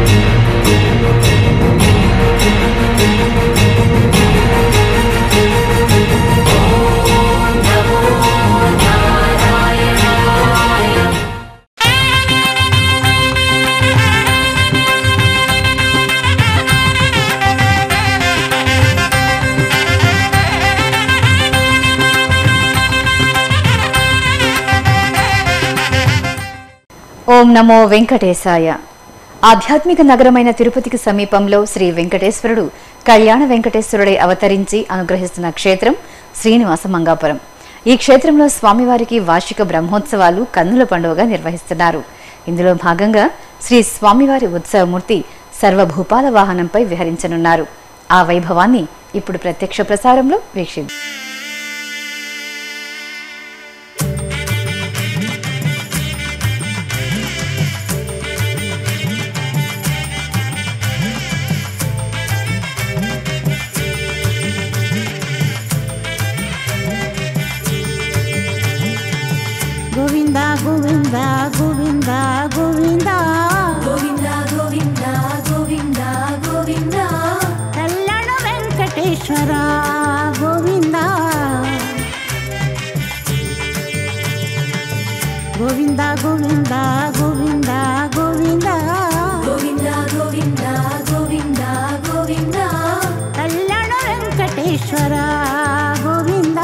ఓం నమో వెంకటేశాయ ఆధ్యాత్మిక నగరమైన తిరుపతికి సమీపంలో శ్రీ వెంకటేశ్వరుడు కళ్యాణ వెంకటేశ్వరుడై అవతరించి అనుగ్రహిస్తున్న క్షేత్రం శ్రీనివాస మంగాపురం ఈ క్షేత్రంలో స్వామివారికి వార్షిక బ్రహ్మోత్సవాలు కన్నుల పండుగగా నిర్వహిస్తున్నారు ఇందులో భాగంగా శ్రీ స్వామివారి ఉత్సవమూర్తి సర్వభూపాల వాహనంపై విహరించనున్నారు ఆ వైభవాన్ని ఇప్పుడు ప్రత్యక్ష ప్రసారంలో వీక్షిద్దాం గోవింద గోవింద గోవింద గోవింద గోవింద గోవింద గోవింద గోవింద కళ్యాణ వెంకటేశ్వర గోవింద గోవింద గోవింద గోవింద గోవింద గోవింద గోవింద గోవింద గోవింద కళ్యాణ వెంకటేశ్వర గోవింద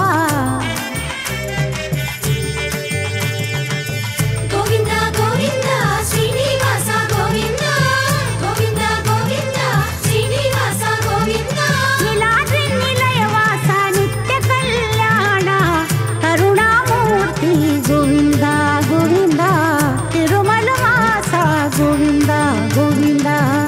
గోవింద గోవింద శ్రీనివాస గోవింద గోవింద గోవింద శ్రీనివాస గోవింద నీలాద్రి నిలయవాస నిత్య కళ్యాణ కరుణామూర్తి గోవింద గోవింద తిరుమల వాస గోవింద గోవింద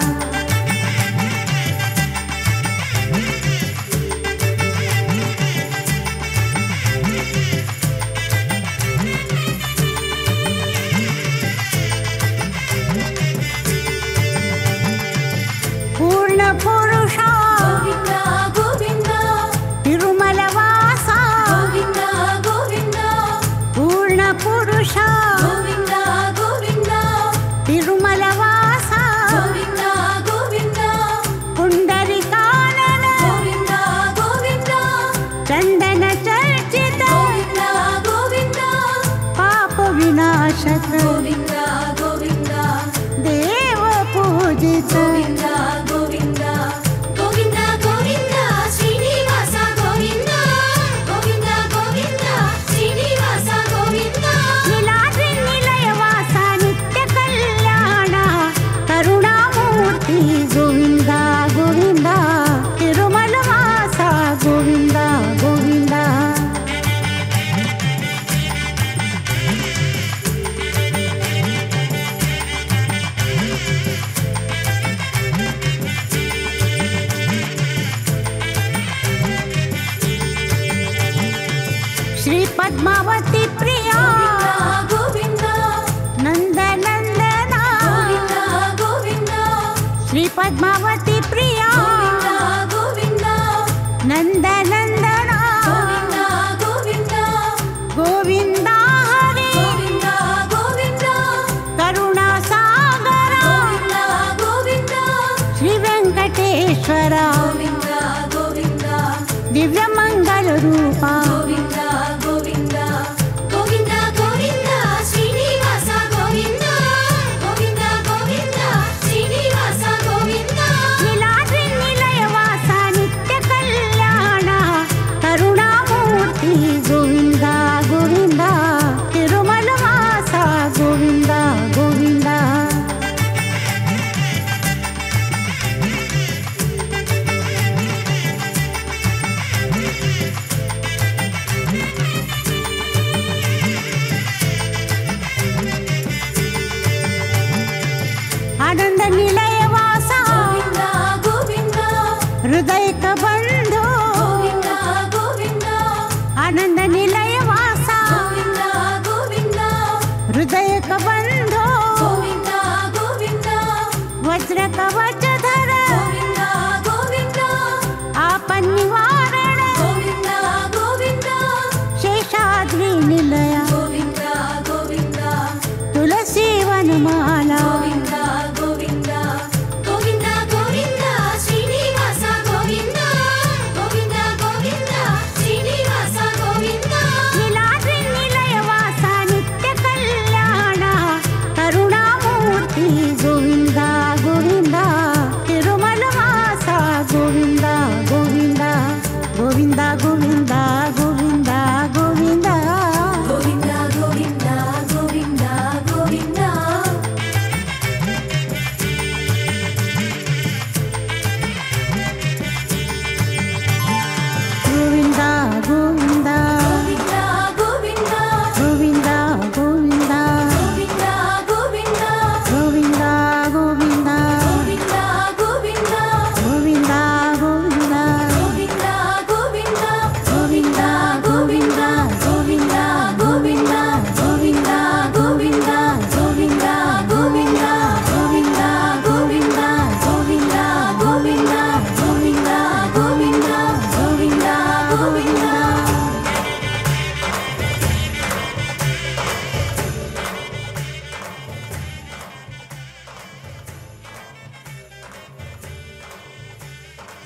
పూర్ణ పురుష గోవింద గోవింద తిరుమల వాస గోవింద గోవింద పూర్ణ పురుష గోవింద గోవింద తిరుమల వాస గోవింద గోవింద పుండరికానన గోవింద గోవింద చందన చర్చిత గోవింద గోవింద పాప వినాశక గోవింద గోవింద దేవ పూజిత గోవింద గోవింద గోవింద గోవింద శ్రీనివాస గోవింద గోవింద గోవింద శ్రీనివాస గోవింద నీలాద్రి నిలయవాస నిత్య కళ్యాణ కరుణామూర్తి గోవింద గోవింద తిరుమల వాస గోవింద గోవింద శ్రీ పద్మావతి ప్రియా గోవింద నందనందన గోవింద గోవింద శ్రీ పద్మావతి ప్రియా గోవింద నందనందన గోవింద గోవింద గోవింద హరి గోవింద గోవింద కరుణా సాగర గోవింద గోవింద శ్రీ వెంకటేశ్వర గోవింద గోవింద దివ్య మంగళ రూప గోవింద గోవింద గోవింద గోవింద శ్రీనివాస గోవింద గోవింద గోవింద శ్రీనివాస గోవింద నీలాద్రి నిలయవాస నిత్య కళ్యాణ కరుణామూర్తి గోవింద గోవింద తిరుమల వాస గోవింద గోవింద ఆనంద నిలయవాస గోవింద గోవింద హృదయక బంధు గోవింద గోవింద ఆనంద నిలయవాస గోవింద గోవింద హృదయక బంధు గోవింద గోవింద వజ్ర కవచధర గోవింద గోవింద ఆపన్నివారణ గోవింద గోవింద శేషాద్రి నిలయ గోవింద గోవింద తులసి వనమాల గోవింద గోవింద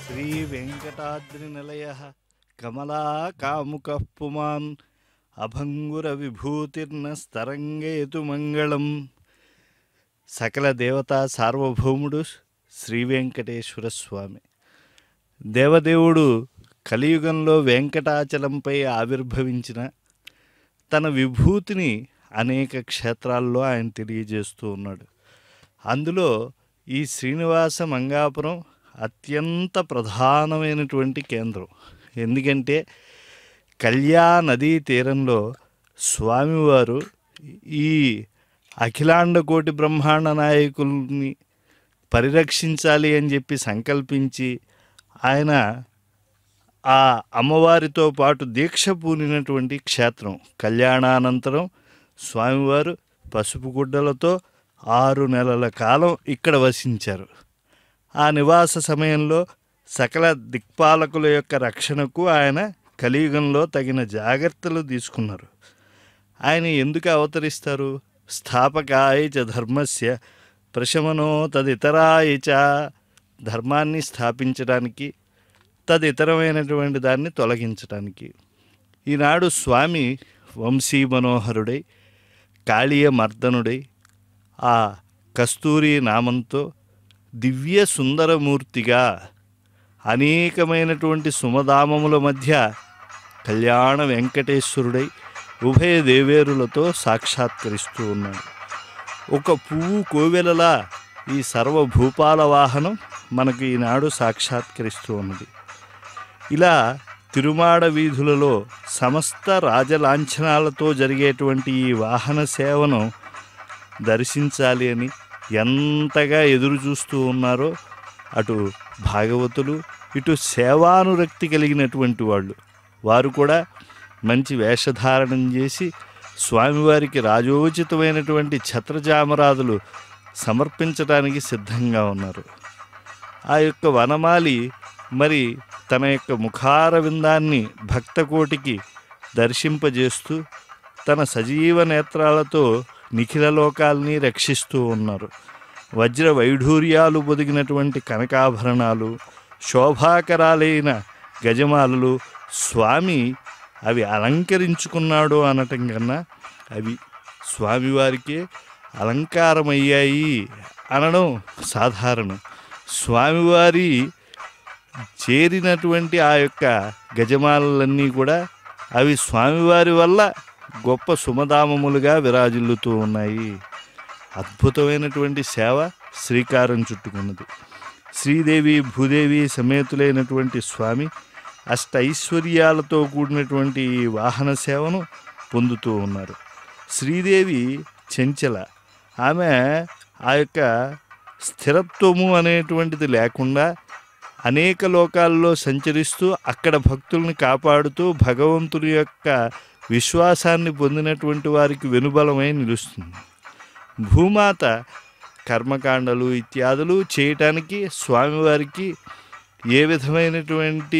శ్రీ వెంకటాద్రి నిలయ కమలా కాముక పుమాన్ అభంగుర విభూతిర్న స్తరంగేతు మంగళం సకల దేవతా సార్వభౌముడు శ్రీ వెంకటేశ్వర స్వామి దేవదేవుడు కలియుగంలో వెంకటాచలంపై ఆవిర్భవించిన తన విభూతిని అనేక క్షేత్రాల్లో ఆయన తెలియజేస్తూ ఉన్నాడు అందులో ఈ శ్రీనివాస మంగాపురం అత్యంత ప్రధానమైనటువంటి కేంద్రం ఎందుకంటే కళ్యా నదీ తీరంలో స్వామివారు ఈ అఖిలాండ కోటి బ్రహ్మాండ నాయకుల్ని పరిరక్షించాలి అని చెప్పి సంకల్పించి ఆయన ఆ అమ్మవారితో పాటు దీక్ష పూనినటువంటి క్షేత్రం కళ్యాణానంతరం స్వామివారు పసుపు గుడ్డలతో ఆరు నెలల కాలం ఇక్కడ వసించారు ఆ నివాస సమయంలో సకల దిక్పాలకుల యొక్క రక్షణకు ఆయన కలియుగంలో తగిన జాగ్రత్తలు తీసుకున్నారు ఆయన ఎందుకు అవతరిస్తారు స్థాపకాయ చ ధర్మస్య ప్రశమనో తదితరాయ చ ధర్మాన్ని స్థాపించడానికి తదితరమైనటువంటి దాన్ని తొలగించడానికి ఈనాడు స్వామి వంశీ మనోహరుడై కాళీయ మర్దనుడై ఆ కస్తూరి నామంతో దివ్య సుందరమూర్తిగా అనేకమైనటువంటి సుమధామముల మధ్య కళ్యాణ వెంకటేశ్వరుడై ఉభయ దేవేరులతో సాక్షాత్కరిస్తూ ఉన్నాడు ఒక పువ్వు కోవెలలా ఈ సర్వభూపాల వాహనం మనకు ఈనాడు సాక్షాత్కరిస్తూ ఉన్నది ఇలా తిరుమాడ వీధులలో సమస్త రాజలాంఛనాలతో జరిగేటువంటి ఈ వాహన సేవను దర్శించాలి అని ఎంతగా ఎదురు చూస్తూ ఉన్నారో అటు భాగవతులు ఇటు సేవానురక్తి కలిగినటువంటి వాళ్ళు వారు కూడా మంచి వేషధారణం చేసి స్వామివారికి రాజోచితమైనటువంటి ఛత్రజామరాదులు సమర్పించడానికి సిద్ధంగా ఉన్నారు ఆ యొక్క వనమాలి మరి తన యొక్క ముఖార విందాన్ని భక్తకోటికి దర్శింపజేస్తూ తన సజీవ నేత్రాలతో నిఖిల లోకాల్ని రక్షిస్తూ ఉన్నారు వజ్ర వైఢూర్యాలు పొదిగినటువంటి కనకాభరణాలు శోభాకరాలైన గజమాలలు స్వామి అవి అలంకరించుకున్నాడు అనటం కన్నా అవి స్వామివారికే అలంకారమయ్యాయి అనడం సాధారణం స్వామివారి చేరినటువంటి ఆ యొక్క గజమాలలన్నీ కూడా అవి స్వామివారి వల్ల గొప్ప సుమధామములుగా విరాజిల్లుతూ ఉన్నాయి అద్భుతమైనటువంటి సేవ శ్రీకారం చుట్టుకున్నది శ్రీదేవి భూదేవి సమేతులైనటువంటి స్వామి అష్ట ఐశ్వర్యాలతో కూడినటువంటి ఈ వాహన సేవను పొందుతూ ఉన్నారు శ్రీదేవి చెంచల ఆమె ఆ యొక్క స్థిరత్వము అనేటువంటిది లేకుండా అనేక లోకాల్లో సంచరిస్తూ అక్కడ భక్తుల్ని కాపాడుతూ భగవంతుని యొక్క విశ్వాసాన్ని పొందినటువంటి వారికి వెనుబలమై నిలుస్తుంది భూమాత కర్మకాండలు ఇత్యాదులు చేయటానికి స్వామివారికి ఏ విధమైనటువంటి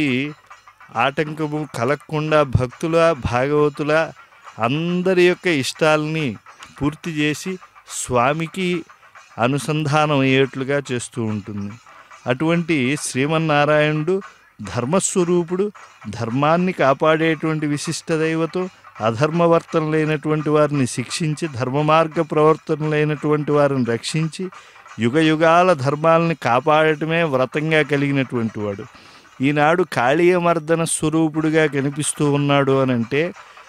ఆటంకము కలగకుండా భక్తుల భాగవతుల అందరి యొక్క ఇష్టాలని పూర్తి చేసి స్వామికి అనుసంధానం అయ్యేట్లుగా చేస్తూ ఉంటుంది అటువంటి శ్రీమన్నారాయణుడు ధర్మస్వరూపుడు ధర్మాన్ని కాపాడేటువంటి విశిష్ట దైవతో అధర్మవర్తనలైనటువంటి వారిని శిక్షించి ధర్మ మార్గ ప్రవర్తనలైనటువంటి వారిని రక్షించి యుగ యుగాల ధర్మాలని కాపాడటమే వ్రతంగా కలిగినటువంటి వాడు ఈనాడు కాళీయమర్దన స్వరూపుడుగా కనిపిస్తూ ఉన్నాడు అని అంటే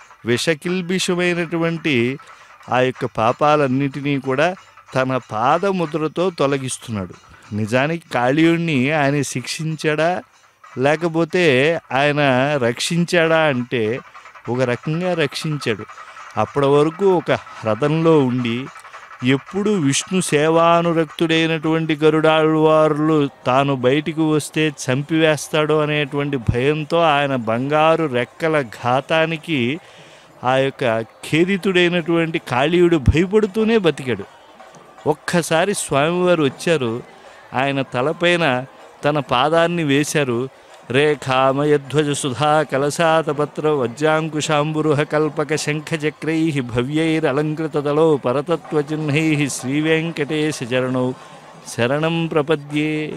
విషకిల్బిషమైనటువంటి ఆ యొక్క పాపాలన్నిటినీ కూడా తన పాదముద్రతో తొలగిస్తున్నాడు నిజానికి కాళీయుణ్ణి ఆయన శిక్షించాడా లేకపోతే ఆయన రక్షించాడా అంటే ఒక రకంగా రక్షించాడు అప్పటి వరకు ఒక హ్రదంలో ఉండి ఎప్పుడు విష్ణు సేవానురక్తుడైనటువంటి గరుడాళ్వారులు తాను బయటికి వస్తే చంపివేస్తాడో అనేటువంటి భయంతో ఆయన బంగారు రెక్కల ఘాతానికి ఆ యొక్క ఖేదితుడైనటువంటి కాళీయుడు భయపడుతూనే బతికాడు ఒక్కసారి స్వామివారు వచ్చారు ఆయన తలపైన తన పాదాన్ని వేశారు రేఖామయధ్వజ సుధా కలశాతపత్ర వజ్రాంకుశాంబురుహ కల్పక శంఖచక్రై భవ్యైరలంకృతదలో పరతత్వచిహ్నై శ్రీవేంకటేశ చరణౌ శరణం ప్రపద్యే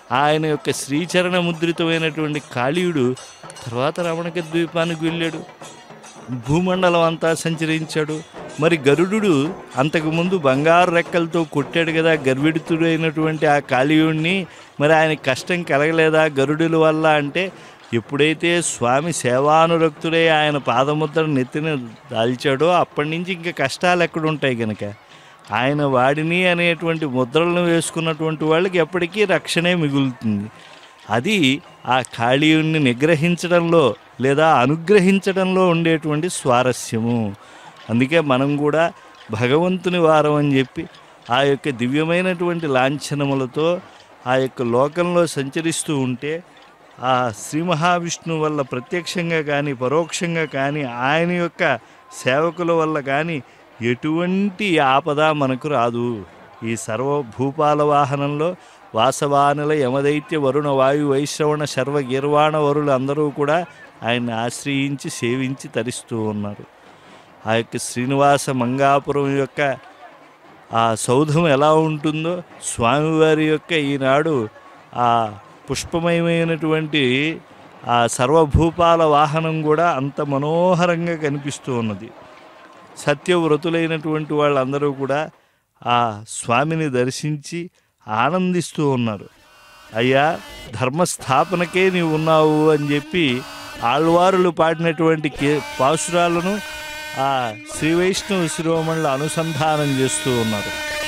ఆయన యొక్క శ్రీచరణ ముద్రితమైనటువంటి కాళీయుడు తర్వాత రమణక ద్వీపానికి వెళ్ళాడు భూమండలం అంతా సంచరించాడు మరి గరుడు అంతకుముందు బంగారు రెక్కలతో కొట్టాడు కదా గర్విడుతుడైనటువంటి ఆ కాళీయుడిని మరి ఆయన కష్టం కలగలేదా గరుడుల వల్ల అంటే ఎప్పుడైతే స్వామి సేవానురక్తుడై ఆయన పాదముద్ర నెత్తిన దాల్చాడో అప్పటి నుంచి ఇంకా కష్టాలు ఎక్కడుంటాయి కనుక ఆయన వాడిని అనేటువంటి ముద్రలను వేసుకున్నటువంటి వాళ్ళకి ఎప్పటికీ రక్షణే మిగులుతుంది అది ఆ కాళీయుణ్ణి నిగ్రహించడంలో లేదా అనుగ్రహించడంలో ఉండేటువంటి స్వారస్యము అందుకే మనం కూడా భగవంతుని వారం అని చెప్పి ఆ యొక్క దివ్యమైనటువంటి లాంఛనములతో ఆ యొక్క లోకంలో సంచరిస్తూ ఉంటే ఆ శ్రీ మహావిష్ణువు వల్ల ప్రత్యక్షంగా కానీ పరోక్షంగా కానీ ఆయన యొక్క సేవకుల వల్ల కానీ ఎటువంటి ఆపద మనకు రాదు ఈ సర్వ భూపాల వాహనంలో వాసవానుల యమదైత్య వరుణ వాయు వైశ్రవణ శర్వ గీర్వాణ వరులు అందరూ కూడా ఆయన్ని ఆశ్రయించి సేవించి తరిస్తూ ఉన్నారు ఆ యొక్క శ్రీనివాస మంగాపురం యొక్క ఆ సౌధం ఎలా ఉంటుందో స్వామివారి యొక్క ఈనాడు ఆ పుష్పమయమైనటువంటి ఆ సర్వభూపాల వాహనం కూడా అంత మనోహరంగా కనిపిస్తూ ఉన్నది సత్యవ్రతులైనటువంటి వాళ్ళందరూ కూడా ఆ స్వామిని దర్శించి ఆనందిస్తూ ఉన్నారు అయ్యా ధర్మస్థాపనకే నీవు ఉన్నావు అని చెప్పి ఆళ్వారులు పాడినటువంటి కే పాసురాలను ఆ శ్రీ వైష్ణవ శిరోమణులు అనుసంధానం చేస్తూ ఉన్నారు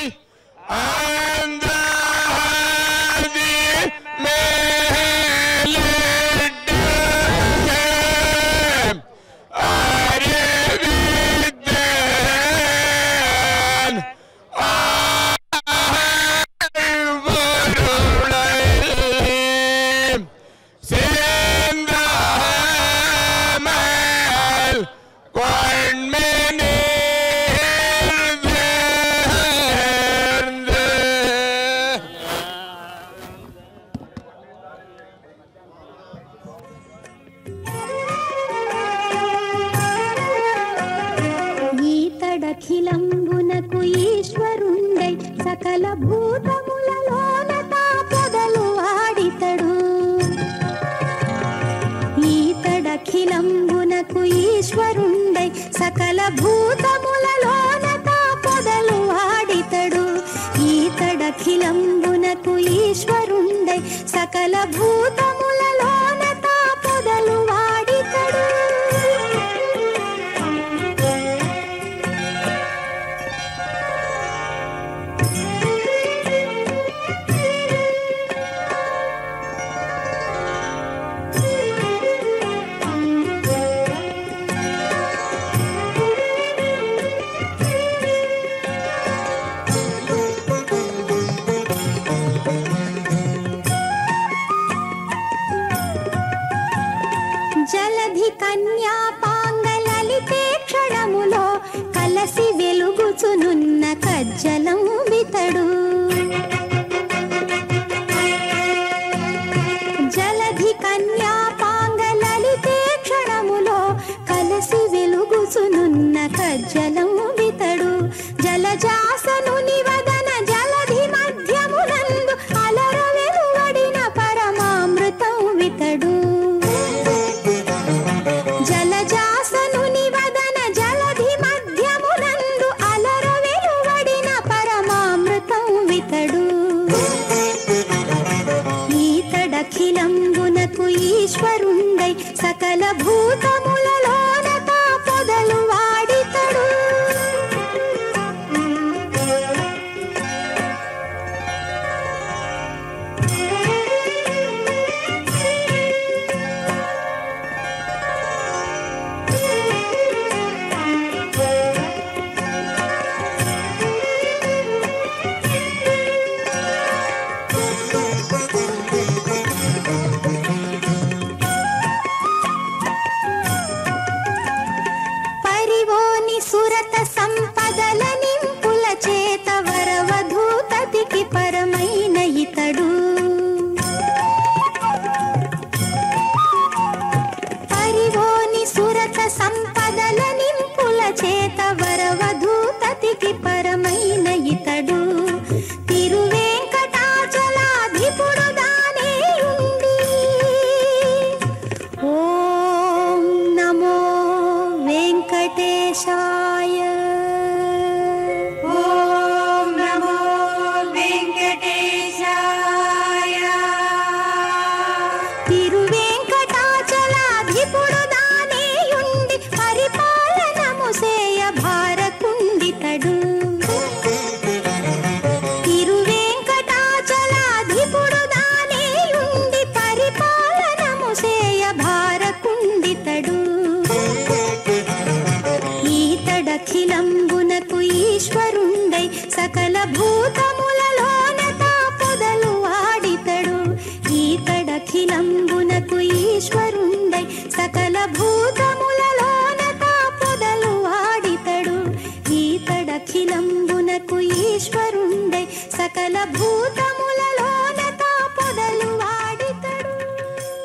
ఈతడఖిలంబునకు ఈశ్వరుండై సకల భూతములలోన తా పొదలు వాడితడు ఈతడఖిలంబునకు ఈశ్వరుండై సకల భూతములలోన తా పొదలు వాడితడు ఈతడఖిలంబునకు ఈశ్వరుండై సకల భూతములలోన తా పొదలు వాడితడు జలధి కన్యా పాంగలలితే క్షణములో కలసి వెలుగుచునున్న కజ్జలం వితడు జలధి కన్యా పాంగలలితే క్షణములో కలసి వెలుగుచునున్న కజ్జలం వితడు జలజాసను నివదన జలధి మధ్యమునందు అలర వెలువడిన పరమామృతం వితడు జలజాసను నివదన జలధి మధ్యమునందు అలర వెలువడిన పరమామృతం వితడు ఈతడఖిలంబునకు ఈశ్వరుండై సకల భూతములలోన తా పొదలు వాడితడు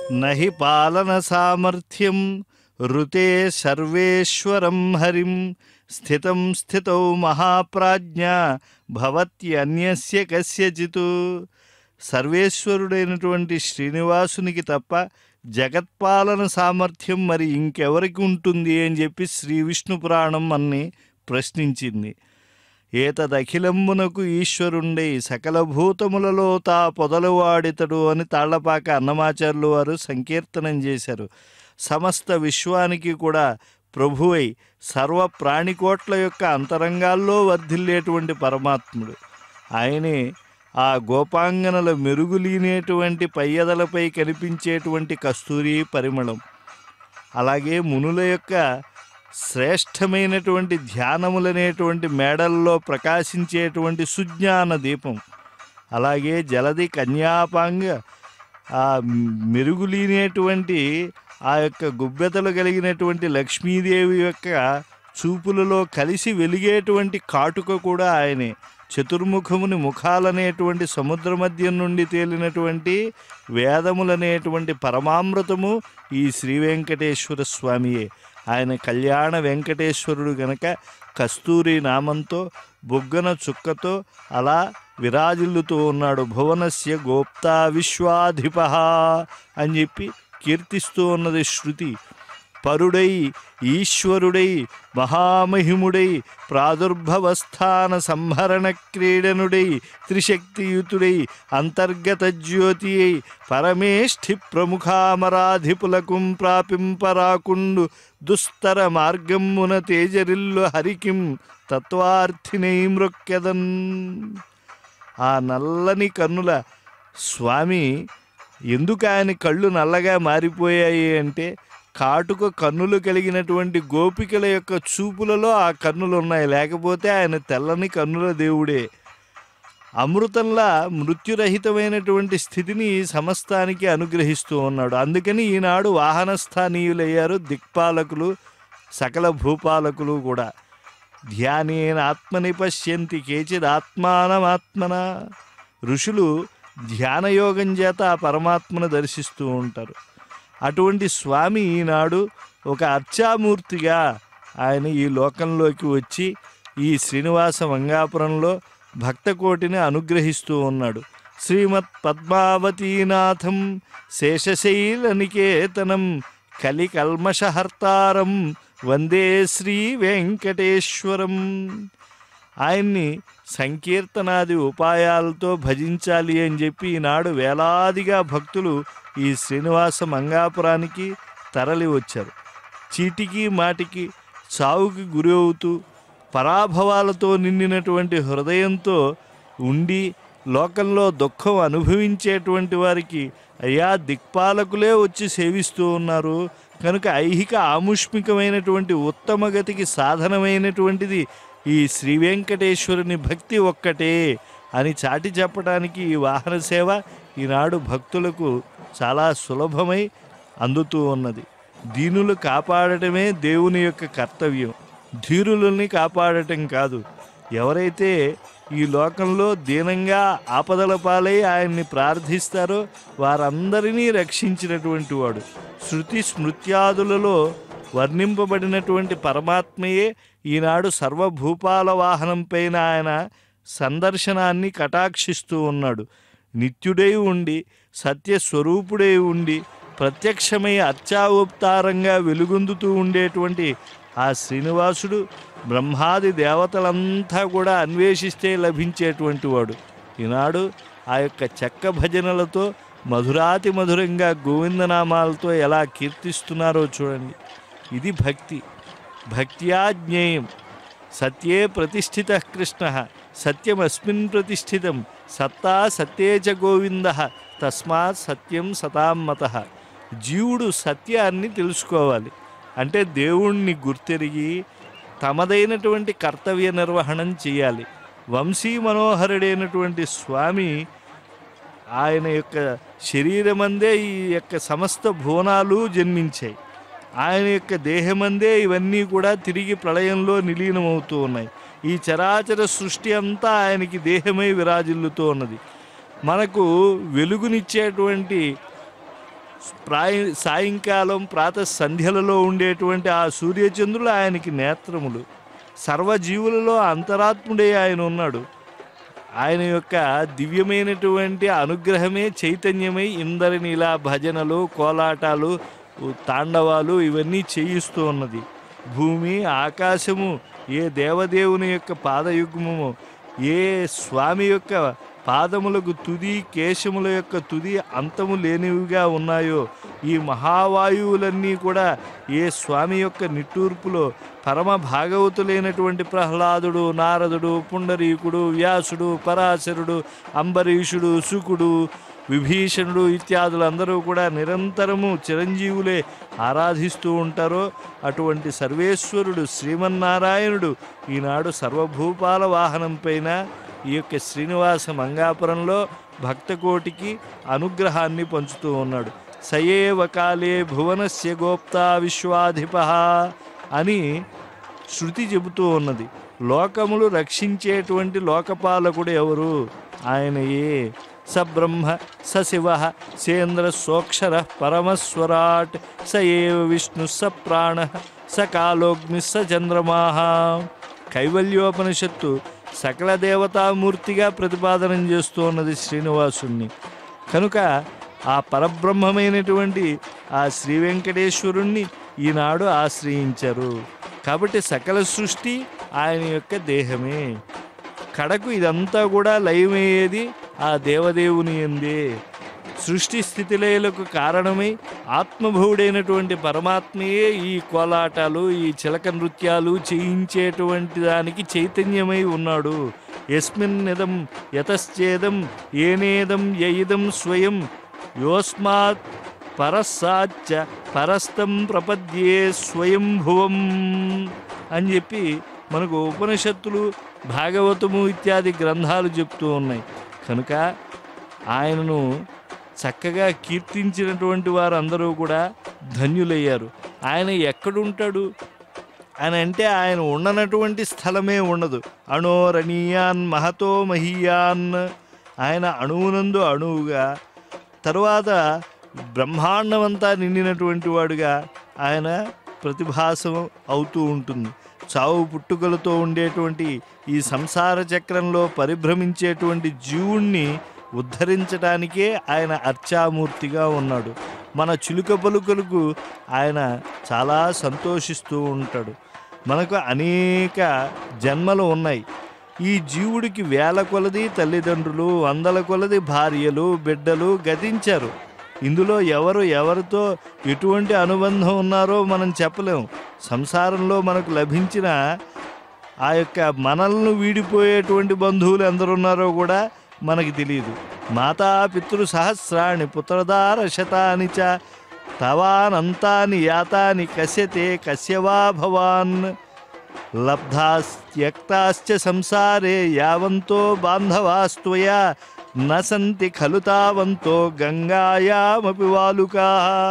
నహి పాలన సామర్థ్యం ఋతే సర్వేశ్వరం హరిం స్థితం స్థితౌ మహాప్రాజ్ఞ భవత్యన్యస్య కస్యచిత్ సర్వేశ్వరుడైనటువంటి శ్రీనివాసునికి తప్ప జగత్పాలన సామర్థ్యం మరి ఇంకెవరికి ఉంటుంది అని చెప్పి శ్రీ విష్ణు పురాణం అన్ని ప్రశ్నించింది ఏతదఖిలంబునకు ఈశ్వరుండై సకల భూతములలో తా పొదలువాడితడు అని తాళ్లపాక అన్నమాచార్యులు వారు సంకీర్తనం చేశారు సమస్త విశ్వానికి కూడా ప్రభువై సర్వ ప్రాణికోట్ల యొక్క అంతరంగాల్లో వర్ధిల్లేటువంటి పరమాత్ముడు ఆయనే ఆ గోపాంగనల మెరుగులీనేటువంటి పయ్యదలపై కనిపించేటువంటి కస్తూరి పరిమళం అలాగే మునుల యొక్క శ్రేష్టమైనటువంటి ధ్యానములనేటువంటి మేడల్లో ప్రకాశించేటువంటి సుజ్ఞాన దీపం అలాగే జలది కన్యాపాంగ ఆ మెరుగులీనేటువంటి ఆ యొక్క గుబ్బెతలు కలిగినటువంటి లక్ష్మీదేవి యొక్క చూపులలో కలిసి వెలిగేటువంటి కాటుక కూడా ఆయనే చతుర్ముఖముని ముఖాలనేటువంటి సముద్ర మధ్యం నుండి తేలినటువంటి వేదములనేటువంటి పరమామృతము ఈ శ్రీ వెంకటేశ్వర స్వామియే ఆయన కళ్యాణ వెంకటేశ్వరుడు గనక కస్తూరి నామంతో బొగ్గన చుక్కతో అలా విరాజిల్లుతూ ఉన్నాడు భువనస్య గోప్తా విశ్వాధిప అని చెప్పి కీర్తిస్తూ ఉన్నది శృతి పరుడై ఈశ్వరుడై మహామహిముడై ప్రాదుర్భవస్థాన సంహరణ క్రీడనుడై త్రిశక్తియుతుడై అంతర్గత జ్యోతి అయి పరమేష్ఠి ప్రముఖామరాధిపులకుం ప్రాపింపరాకుండు దుస్తర మార్గమ్మున తేజరిల్లు హరికిం తత్వార్థినై మృక్కెదన్ ఆ నల్లని కన్నుల స్వామి ఎందుకు ఆయన కళ్ళు నల్లగా మారిపోయాయి అంటే కాటుక కన్నులు కలిగినటువంటి గోపికల యొక్క చూపులలో ఆ కన్నులు ఉన్నాయి లేకపోతే ఆయన తెల్లని కన్నుల దేవుడే అమృతంలా మృత్యురహితమైనటువంటి స్థితిని సమస్తానికి అనుగ్రహిస్తూ ఉన్నాడు అందుకని ఈనాడు వాహనస్థానీయులయ్యారు దిక్పాలకులు సకల భూపాలకులు కూడా ధ్యానేన ఆత్మని పశ్యంతి కేచిద్ ఆత్మానమాత్మన ఋషులు ధ్యానయోగం చేత ఆ పరమాత్మను దర్శిస్తూ ఉంటారు అటువంటి స్వామి ఈనాడు ఒక అర్చామూర్తిగా ఆయన ఈ లోకంలోకి వచ్చి ఈ శ్రీనివాస మంగాపురంలో భక్తకోటిని అనుగ్రహిస్తూ ఉన్నాడు శ్రీమత్ పద్మావతీనాథం శేషశైలనికేతనం కలికల్మషహర్తారం వందే శ్రీ వెంకటేశ్వరం ఆయన్ని సంకీర్తనాది ఉపాయాలతో భజించాలి అని చెప్పి ఈనాడు వేలాదిగా భక్తులు ఈ శ్రీనివాస మంగాపురానికి తరలి వచ్చారు చీటికి మాటికి చావుకి గురి అవుతూ పరాభవాలతో నిండినటువంటి హృదయంతో ఉండి లోకంలో దుఃఖం అనుభవించేటువంటి వారికి అయ్యా దిక్పాలకులే వచ్చి సేవిస్తూ ఉన్నారు కనుక ఐహిక ఆముష్మికమైనటువంటి ఉత్తమ గతికి సాధనమైనటువంటిది ఈ శ్రీ వెంకటేశ్వరుని భక్తి ఒక్కటే అని చాటి చెప్పడానికి ఈ వాహన సేవ ఈనాడు భక్తులకు చాలా సులభమై అందుతూ ఉన్నది దీనులు కాపాడటమే దేవుని యొక్క కర్తవ్యం ధీరులని కాపాడటం కాదు ఎవరైతే ఈ లోకంలో దీనంగా ఆపదల పాలై ఆయన్ని ప్రార్థిస్తారో వారందరినీ రక్షించినటువంటి వాడు శృతి స్మృత్యాదులలో వర్ణింపబడినటువంటి పరమాత్మయే ఈనాడు సర్వభూపాల వాహనంపైన ఆయన సందర్శనాన్ని కటాక్షిస్తూ ఉన్నాడు నిత్యుడై ఉండి సత్యస్వరూపుడై ఉండి ప్రత్యక్షమై అత్యావతారంగా వెలుగొందుతూ ఉండేటువంటి ఆ శ్రీనివాసుడు బ్రహ్మాది దేవతలంతా కూడా అన్వేషిస్తే లభించేటువంటి వాడు ఈనాడు ఆ యొక్క చెక్క భజనలతో మధురాతి మధురంగా గోవిందనామాలతో ఎలా కీర్తిస్తున్నారో చూడండి ఇది భక్తి భక్త్యా జ్ఞేయం సత్యే ప్రతిష్ఠిత కృష్ణ సత్యమస్మిన్ ప్రతిష్ఠితం సత్తా సత్యే చ గోవింద తస్మాత్ సత్యం సతామత జీవుడు సత్యాన్ని తెలుసుకోవాలి అంటే దేవుణ్ణి గుర్తెరిగి తమదైనటువంటి కర్తవ్య నిర్వహణం చేయాలి వంశీ మనోహరుడైనటువంటి స్వామి ఆయన యొక్క శరీరమందే ఈ యొక్క సమస్త భువనాలు జన్మించాయి ఆయన యొక్క దేహమందే ఇవన్నీ కూడా తిరిగి ప్రళయంలో నిలీనమవుతూ ఉన్నాయి ఈ చరాచర సృష్టి అంతా ఆయనకి దేహమై విరాజిల్లుతూ ఉన్నది మనకు వెలుగునిచ్చేటువంటి ప్రాయ సాయంకాలం ప్రాతః సంధ్యలలో ఉండేటువంటి ఆ సూర్యచంద్రులు ఆయనకి నేత్రములు సర్వజీవులలో అంతరాత్ముడే ఆయన ఉన్నాడు ఆయన యొక్క దివ్యమైనటువంటి అనుగ్రహమే చైతన్యమై ఇందరిని ఇలా భజనలు కోలాటాలు తాండవాలు ఇవన్నీ చేయిస్తూ ఉన్నది భూమి ఆకాశము ఏ దేవదేవుని యొక్క పాదయుగ్మము ఏ స్వామి యొక్క పాదములకు తుది కేశముల యొక్క తుది అంతము లేనివిగా ఉన్నాయో ఈ మహావాయువులన్నీ కూడా ఏ స్వామి యొక్క నిట్టూర్పులో పరమ భాగవతులైనటువంటి ప్రహ్లాదుడు నారదుడు పుండరీకుడు వ్యాసుడు పరాశరుడు అంబరీషుడు శుకుడు విభీషణుడు ఇత్యాదులు అందరూ కూడా నిరంతరము చిరంజీవులే ఆరాధిస్తూ ఉంటారో అటువంటి సర్వేశ్వరుడు శ్రీమన్నారాయణుడు ఈనాడు సర్వభూపాల వాహనం పైన ఈ యొక్క శ్రీనివాస మంగాపురంలో భక్తకోటికి అనుగ్రహాన్ని పంచుతూ ఉన్నాడు సయేవ కాలే భువనస్య గోప్తా విశ్వాధిప అని శృతి చెబుతూ ఉన్నది లోకములు రక్షించేటువంటి లోకపాలకుడు ఎవరు ఆయనయే స బ్రహ్మ స శివ సేంద్ర సోక్షర పరమస్వరాట్ స ఏవ విష్ణు స ప్రాణ స కాలోగ్ని స చంద్రమాహ కైవల్యోపనిషత్తు సకల దేవతామూర్తిగా ప్రతిపాదనం చేస్తూ ఉన్నది శ్రీనివాసుణ్ణి కనుక ఆ పరబ్రహ్మమైనటువంటి ఆ శ్రీ వెంకటేశ్వరుణ్ణి ఈనాడు ఆశ్రయించారు కాబట్టి సకల సృష్టి ఆయన యొక్క దేహమే కడకు ఇదంతా కూడా లయమయ్యేది ఆ దేవదేవుని ఎందే సృష్టి స్థితిలయలకు కారణమై ఆత్మభవుడైనటువంటి పరమాత్మయే ఈ కోలాటాలు ఈ చిలక నృత్యాలు చేయించేటువంటి దానికి చైతన్యమై ఉన్నాడు యస్మిన్ నిదం యతశ్చేదం ఏనేదం యయిదం స్వయం యోస్మాత్ పరస్సాచ్చ పరస్తం ప్రపద్యే స్వయంభువం అని చెప్పి మనకు ఉపనిషత్తులు భాగవతము ఇత్యాది గ్రంథాలు చెప్తూ ఉన్నాయి కనుక ఆయనను చక్కగా కీర్తించినటువంటి వారందరూ కూడా ధన్యులయ్యారు ఆయన ఎక్కడుంటాడు అని అంటే ఆయన ఉండనటువంటి స్థలమే ఉండదు అణోరణీయాన్ మహతో మహీయాన్ ఆయన అణువునందు అణువుగా తరువాత బ్రహ్మాండమంతా నిండినటువంటి వాడుగా ఆయన ప్రతిభాసం అవుతూ ఉంటుంది చావు పుట్టుకలతో ఉండేటువంటి ఈ సంసార చక్రంలో పరిభ్రమించేటువంటి జీవుణ్ణి ఉద్ధరించడానికే ఆయన అర్చామూర్తిగా ఉన్నాడు మన చిలుక పలుకలకు ఆయన చాలా సంతోషిస్తూ ఉంటాడు మనకు అనేక జన్మలు ఉన్నాయి ఈ జీవుడికి వేల కొలది తల్లిదండ్రులు వందల కొలది భార్యలు బిడ్డలు గతించారు ఇందులో ఎవరు ఎవరితో ఎటువంటి అనుబంధం ఉన్నారో మనం చెప్పలేం సంసారంలో మనకు లభించిన ఆ యొక్క మనల్ని వీడిపోయేటువంటి బంధువులు ఎందరున్నారో కూడా మనకి తెలియదు మాతా పితృ సహస్రాణి పుత్రదార శతాని చ తవానంతాని యాతాని కశ్యతే కశ్యవా భవాన్ లబ్ధాస్త్యక్తాశ్చ సంసారే యావంతో బాంధవాస్త్వయా న సంతి ఖలు తావంతో గంగాయామపి వాలుకా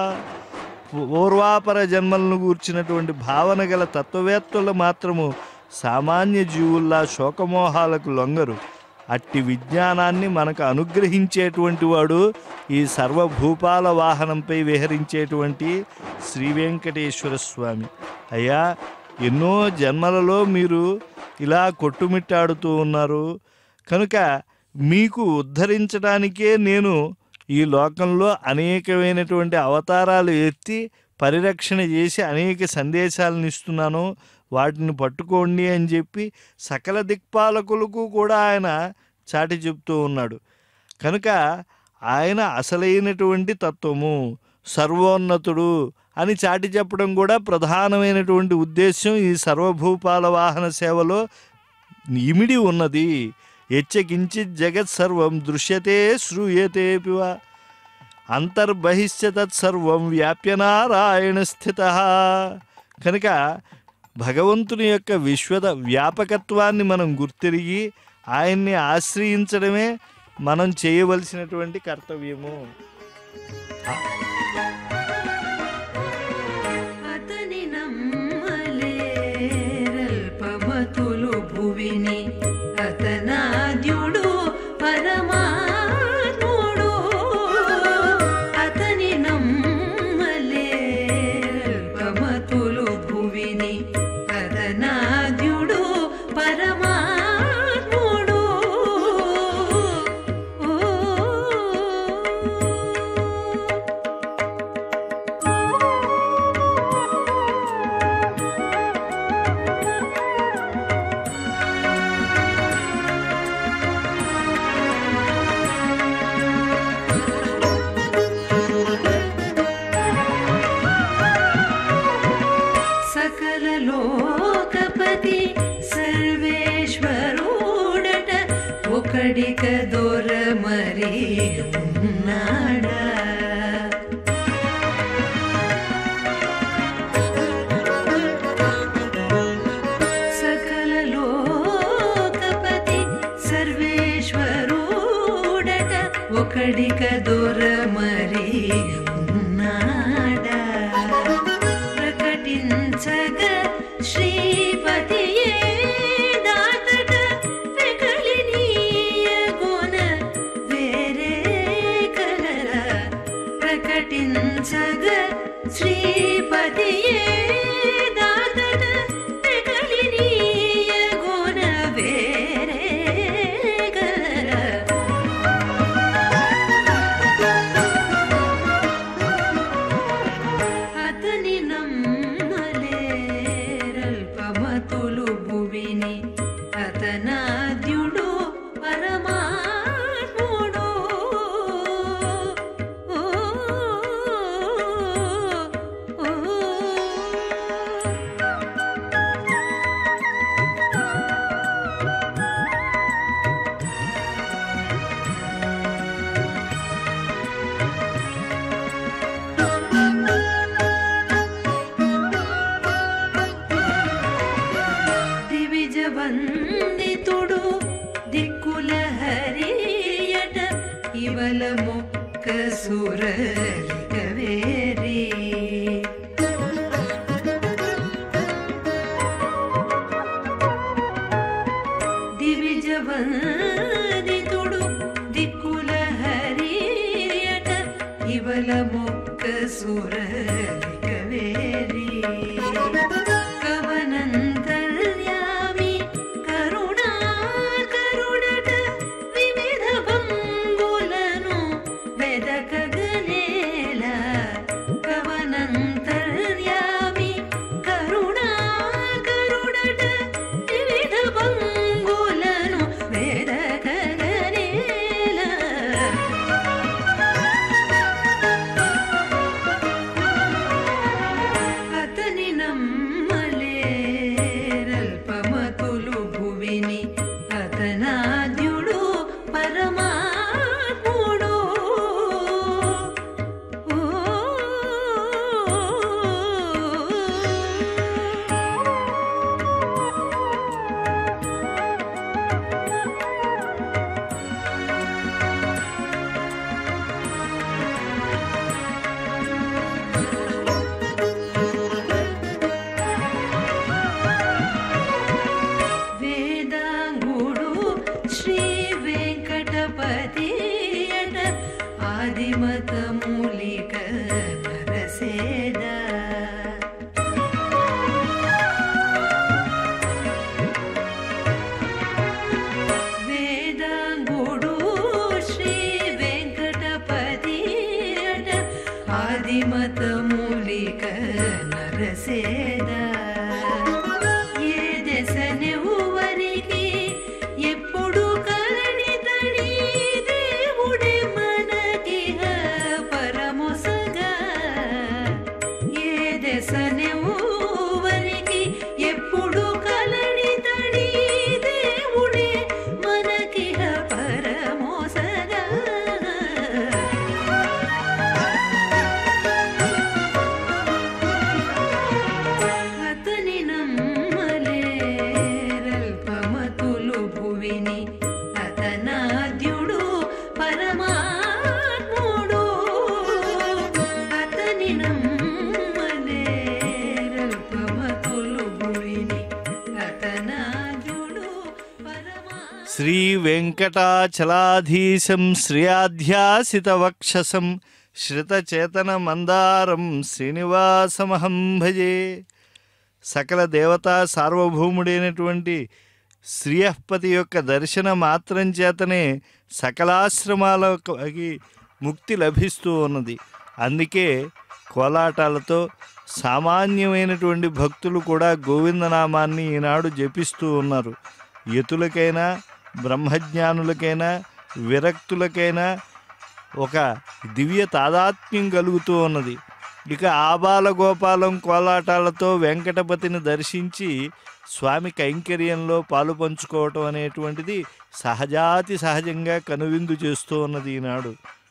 పూర్వాపర జన్మలను గూర్చినటువంటి భావన గల తత్వవేత్తలు మాత్రము సామాన్య జీవుల్లా శోకమోహాలకు లొంగరు అట్టి విజ్ఞానాన్ని మనకు అనుగ్రహించేటువంటి వాడు ఈ సర్వభూపాల వాహనంపై విహరించేటువంటి శ్రీ వెంకటేశ్వర స్వామి అయ్యా ఎన్నో జన్మలలో మీరు ఇలా కొట్టుమిట్టాడుతూ ఉన్నారు కనుక మీకు ఉద్ధరించడానికే నేను ఈ లోకంలో అనేకమైనటువంటి అవతారాలు ఎత్తి పరిరక్షణ చేసి అనేక సందేశాలను ఇస్తున్నాను వాటిని పట్టుకోండి అని చెప్పి సకల దిక్పాలకులకు కూడా ఆయన చాటి చెప్తూ ఉన్నాడు కనుక ఆయన అసలైనటువంటి తత్వము సర్వోన్నతుడు అని చాటి చెప్పడం కూడా ప్రధానమైనటువంటి ఉద్దేశం ఈ సర్వభూపాల వాహన సేవలో ఇమిడి ఉన్నది యచ్చకించిత్ జగత్ సర్వం దృశ్యతే శ్రూయతే పివ అంతర్బహిష్య తత్సర్వం వ్యాప్య నారాయణ స్థిత కనుక భగవంతుని యొక్క విశ్వద వ్యాపకత్వాన్ని మనం గుర్తిరిగి ఆయన్ని ఆశ్రయించడమే మనం చేయవలసినటువంటి కర్తవ్యము అతని నమ్మలేరల్పమతులు భువిని అతనాద్యుడు పరమాత్ముడు అతని నమ్మ ఉన్నాడా సకల లోకపతి సర్వేశ్వరుడట ఒకడిక దొర మరి ఉన్నాడా ప్రకటించగ శ్రీపతియే దాతట పెకలినీయ గుణ వేరే కలరా ప్రకటించగ శ్రీపతియే దాతట పెకలినీయ గుణ వేరే కలరా అతని నమ్మలేరల్పమతులు భువిని అతనాద్యుడు పరమాత్ముడు ఓ, ఓ, ఓ. దివిజ వందితుడు దిక్కుల హరియట ఇవల మొక్క సురలిక వేరి దివిజ వందితుడు దిక్కుల హరియట ఇవల మొక్క సురలిక వేరి కవనంతర్యామి కరుణాకరుడట వివిధ భంగులను వెదకగనేలా కవనంతర్యామి కరుణాకరుడట వివిధ భంగులను వెదకగనేలా అతని నమ్మలేరల్పమతులు భువిని అతనాద్యుడు పరమాత్ముడు ఓ, వేదాంగుడు శ్రీ వెంకటపతి అట ఆదిమత మూలిక నరసేద వేదాంగుడు శ్రీ వెంకటపతి అట ఆదిమత మూలిక నరసేద ఏ దశనెవ్వరికి ఎప్పుడు కరణి తడి దేవుడే మనకిహ పరమొసగా ఏ దశనెవ్వరికి ఎప్పుడు కలని తడి దేవుడే మనకిహ పరమొసగా అతని నమ్మలేరల్పమతులు భువిని అతనాద్యుడు పరమాత్ముడు అతని నమ్మలేరల్పమతులు భువిని అతనాద్యుడు పరమా శ్రీ వెంకటాచలాధీశం శ్రియాధ్యాసిత వక్షసం శ్రితచేతన మందారం శ్రీనివాసమహం భజే సకల దేవతా సార్వభౌముడైనటువంటి శ్రీయపతి యొక్క దర్శన మాత్రం చేతనే సకలాశ్రమాలకి ముక్తి లభిస్తూ ఉన్నది అందుకే కోలాటాలతో సామాన్యమైనటువంటి భక్తులు కూడా గోవిందనామాన్ని ఈనాడు జపిస్తూ ఉన్నారు యతులకైనా బ్రహ్మజ్ఞానులకైనా విరక్తులకైనా ఒక దివ్య తాదాత్మ్యం కలుగుతూ ఉన్నది ఇక ఆబాల గోపాలం కోలాటాలతో వెంకటపతిని దర్శించి స్వామి కైంకర్యంలో పాలు పంచుకోవటం అనేటువంటిది సహజాతి సహజంగా కనువిందు చేస్తూ ఉన్నది ఈనాడు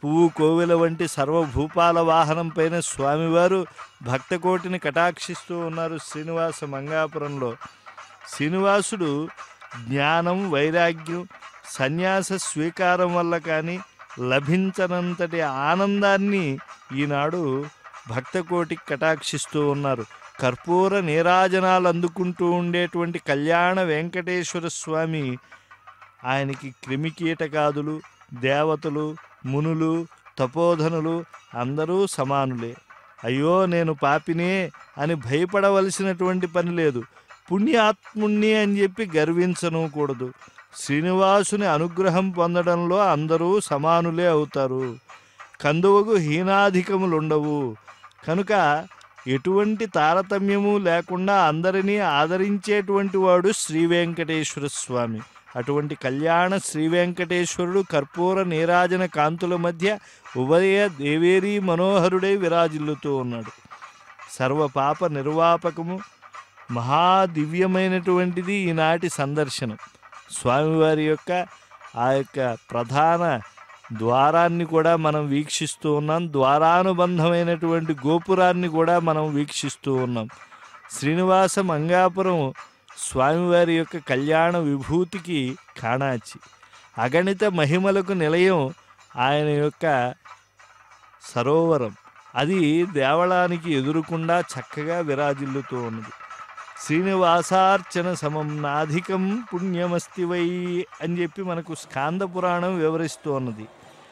పువ్వు కోవెల వంటి సర్వభూపాల వాహనం పైన స్వామివారు భక్తకోటిని కటాక్షిస్తూ ఉన్నారు శ్రీనివాస మంగాపురంలో శ్రీనివాసుడు జ్ఞానం వైరాగ్యం సన్యాస స్వీకారం వల్ల కానీ లభించనంతటి ఆనందాన్ని ఈనాడు భక్తకోటికి కటాక్షిస్తూ ఉన్నారు కర్పూర నీరాజనాలు అందుకుంటూ ఉండేటువంటి కళ్యాణ వెంకటేశ్వర స్వామి ఆయనకి క్రిమికీటకాదులు దేవతలు మునులు తపోధనులు అందరూ సమానులే అయ్యో నేను పాపినే అని భయపడవలసినటువంటి పని లేదు పుణ్యాత్ముణ్ణి అని చెప్పి గర్వించను కూడదు శ్రీనివాసుని అనుగ్రహం పొందడంలో అందరూ సమానులే అవుతారు కందువకు హీనాధికములుండవు కనుక ఎటువంటి తారతమ్యము లేకుండా అందరినీ ఆదరించేటువంటి వాడు శ్రీ వెంకటేశ్వర స్వామి అటువంటి కళ్యాణ శ్రీ వెంకటేశ్వరుడు కర్పూర నీరాజన కాంతుల మధ్య ఉభయ దేవేరీ మనోహరుడై విరాజిల్లుతూ ఉన్నాడు సర్వ పాప నిర్వాపకము మహాదివ్యమైనటువంటిది ఈనాటి సందర్శనం స్వామివారి యొక్క ఆ యొక్క ప్రధాన ద్వారాన్ని కూడా మనం వీక్షిస్తూ ఉన్నాం ద్వారానుబంధమైనటువంటి గోపురాన్ని కూడా మనం వీక్షిస్తూ ఉన్నాం శ్రీనివాస మంగాపురం స్వామివారి యొక్క కళ్యాణ విభూతికి కాణాచి అగణిత మహిమలకు నిలయం ఆయన యొక్క సరోవరం అది దేవళానికి ఎదురుకుండా చక్కగా విరాజిల్లుతూ ఉన్నది శ్రీనివాసార్చన సమం నాధికం పుణ్యమస్తి వై అని చెప్పి మనకు స్కాంద పురాణం వివరిస్తూ ఉన్నది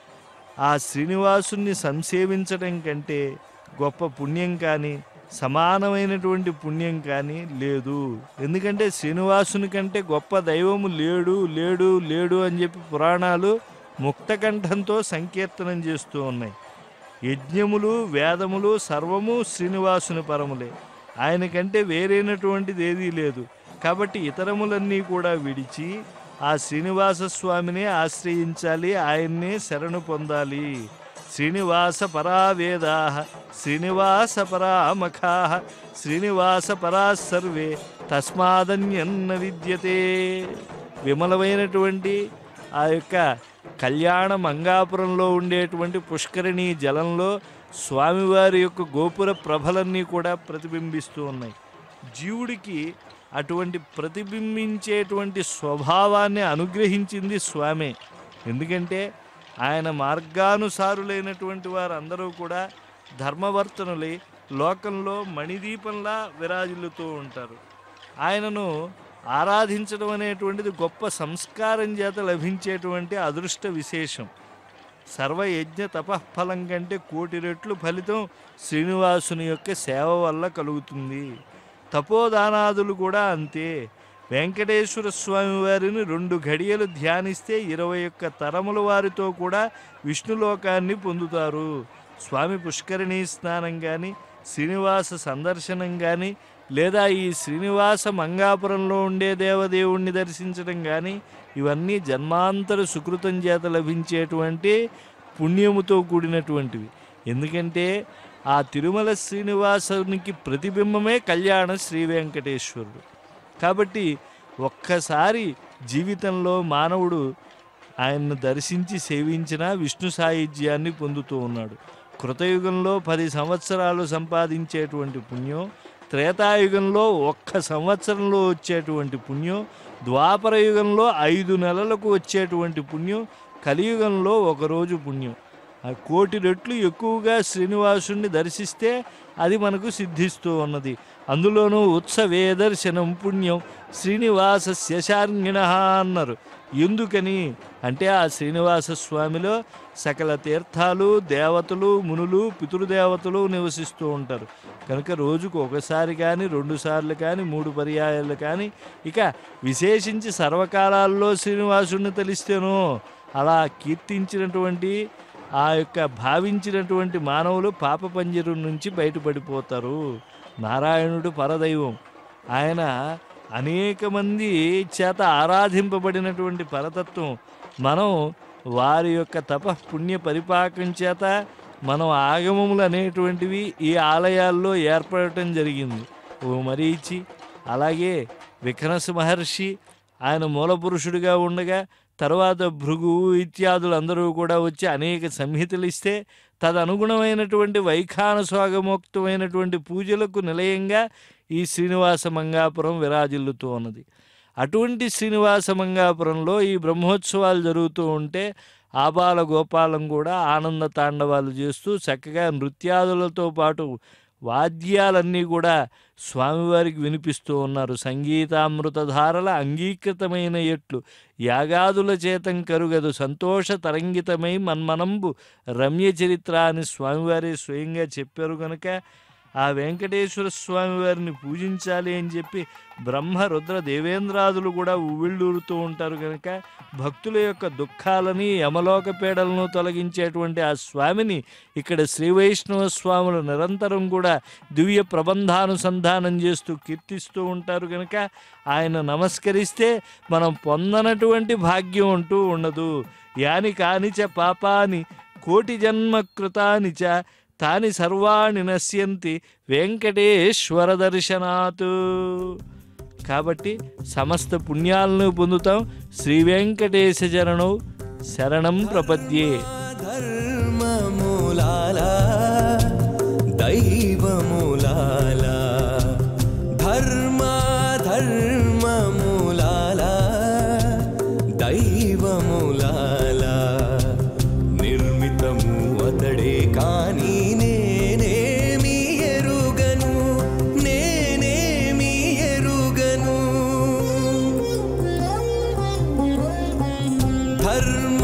ఆ శ్రీనివాసుని సంసేవించడం కంటే గొప్ప పుణ్యం కానీ సమానమైనటువంటి పుణ్యం కానీ లేదు ఎందుకంటే శ్రీనివాసుని కంటే గొప్ప దైవము లేడు లేడు లేడు అని చెప్పి పురాణాలు ముక్తకంఠంతో సంకీర్తనం చేస్తూ ఉన్నాయి యజ్ఞములు వేదములు సర్వము శ్రీనివాసుని పరములే ఆయన కంటే వేరైనటువంటిది ఏదీ లేదు కాబట్టి ఇతరములన్నీ కూడా విడిచి ఆ శ్రీనివాస స్వామిని ఆశ్రయించాలి ఆయన్నే శరణు పొందాలి శ్రీనివాస పరా వేదా శ్రీనివాస పరా మఖా శ్రీనివాస పరా సర్వే తస్మాదన్యన్న విద్యతే విమలమైనటువంటి ఆ యొక్క కళ్యాణ మంగాపురంలో ఉండేటువంటి పుష్కరిణి జలంలో స్వామివారి యొక్క గోపుర ప్రభలన్నీ కూడా ప్రతిబింబిస్తూ ఉన్నాయి జీవుడికి అటువంటి ప్రతిబింబించేటువంటి స్వభావాన్ని అనుగ్రహించింది స్వామే ఎందుకంటే ఆయన మార్గానుసారులైనటువంటి వారందరూ కూడా ధర్మవర్తనులై లోకంలో మణిదీపంలా విరాజిల్లుతూ ఉంటారు ఆయనను ఆరాధించడం అనేటువంటిది గొప్ప సంస్కారం చేత లభించేటువంటి అదృష్ట విశేషం సర్వయజ్ఞ తపఃఫలం కంటే కోటి రెట్లు ఫలితం శ్రీనివాసుని యొక్క సేవ వల్ల కలుగుతుంది తపోదానాదులు కూడా అంతే వెంకటేశ్వర స్వామి వారిని రెండు ఘడియలు ధ్యానిస్తే ఇరవై ఒక్క తరముల వారితో కూడా విష్ణులోకాన్ని పొందుతారు స్వామి పుష్కరిణీ స్నానం కానీ శ్రీనివాస సందర్శనం కానీ లేదా ఈ శ్రీనివాస మంగాపురంలో ఉండే దేవదేవుణ్ణి దర్శించడం కానీ ఇవన్నీ జన్మాంతర సుకృతం చేత లభించేటువంటి పుణ్యముతో కూడినటువంటివి ఎందుకంటే ఆ తిరుమల శ్రీనివాసునికి ప్రతిబింబమే కళ్యాణ శ్రీ వెంకటేశ్వరుడు కాబట్టి ఒక్కసారి జీవితంలో మానవుడు ఆయన్ను దర్శించి సేవించిన విష్ణు సాయుధ్యాన్ని పొందుతూ ఉన్నాడు కృతయుగంలో పది సంవత్సరాలు సంపాదించేటువంటి పుణ్యం త్రేతాయుగంలో ఒక్క సంవత్సరంలో వచ్చేటువంటి పుణ్యం ద్వాపర యుగంలో ఐదు నెలలకు వచ్చేటువంటి పుణ్యం కలియుగంలో ఒకరోజు పుణ్యం ఆ కోటి రెట్లు ఎక్కువగా శ్రీనివాసుని దర్శిస్తే అది మనకు సిద్ధిస్తూ ఉన్నది అందులోనూ ఉత్సవే దర్శనం పుణ్యం శ్రీనివాస శశార్ణిణ అన్నారు ఎందుకని అంటే ఆ శ్రీనివాస స్వామిలో సకల తీర్థాలు దేవతలు మునులు పితృదేవతలు నివసిస్తూ ఉంటారు కనుక రోజుకు ఒకసారి కానీ రెండు సార్లు కానీ మూడు పర్యాయాలు కానీ ఇక విశేషించి సర్వకాలాల్లో శ్రీనివాసుడిని తెలిస్తేనో అలా కీర్తించినటువంటి ఆ యొక్క భావించినటువంటి మానవులు పాప పంజరం నుంచి బయటపడిపోతారు నారాయణుడు పరదైవం ఆయన అనేక మంది చేత ఆరాధింపబడినటువంటి పరతత్వం మనం వారి యొక్క తప పుణ్య పరిపాకం చేత మనం ఆగమములు అనేటువంటివి ఈ ఆలయాల్లో ఏర్పడటం జరిగింది ఓ మరీచి అలాగే వికనస మహర్షి ఆయన మూలపురుషుడిగా ఉండగా తర్వాత భృగు ఇత్యాదులు అందరూ కూడా వచ్చి అనేక సంహితలు ఇస్తే తదనుగుణమైనటువంటి వైఖానస్వాగమోక్తమైనటువంటి పూజలకు నిలయంగా ఈ శ్రీనివాస మంగాపురం విరాజిల్లుతూ ఉన్నది అటువంటి శ్రీనివాస మంగాపురంలో ఈ బ్రహ్మోత్సవాలు జరుగుతూ ఉంటే ఆబాల గోపాలం కూడా ఆనంద తాండవాలు చేస్తూ చక్కగా నృత్యాదులతో పాటు వాద్యాలన్నీ కూడా స్వామివారికి వినిపిస్తూ ఉన్నారు సంగీతామృతధారల అంగీకృతమైన ఎట్లు యాగాదుల చేతం కరుగదు సంతోష తరంగితమై మన్మనంబు రమ్య చరిత్ర అని స్వామివారి స్వయంగా చెప్పారు కనుక ఆ వెంకటేశ్వర స్వామి వారిని పూజించాలి అని చెప్పి బ్రహ్మ రుద్ర దేవేంద్రాదులు కూడా ఉవ్విళ్ళూరుతూ ఉంటారు కనుక భక్తుల యొక్క దుఃఖాలని యమలోక పీడలను తొలగించేటువంటి ఆ స్వామిని ఇక్కడ శ్రీ వైష్ణవ స్వాములు నిరంతరం కూడా దివ్య ప్రబంధానుసంధానం చేస్తూ కీర్తిస్తూ ఉంటారు కనుక ఆయన నమస్కరిస్తే మనం పొందనటువంటి భాగ్యం అంటూ ఉండదు యాని కానిచ పాపాని కోటి జన్మ కృతాని చ తాని సర్వాణి నశ్యంతి వెంకటేశ్వర దర్శనాత్ కాబట్టి సమస్త పుణ్యాలను పొందుతాం శ్రీ వెంకటేశ చరణం శరణం ప్రపద్యే ధర్మమూలాల దైవమూలాల ధర్మ ధర్మమూలాల దైవమూలాల నిర్మితము అతడే కానీ నేనేమి ఎరుగను నేనేమి ఎరుగను ధర్మ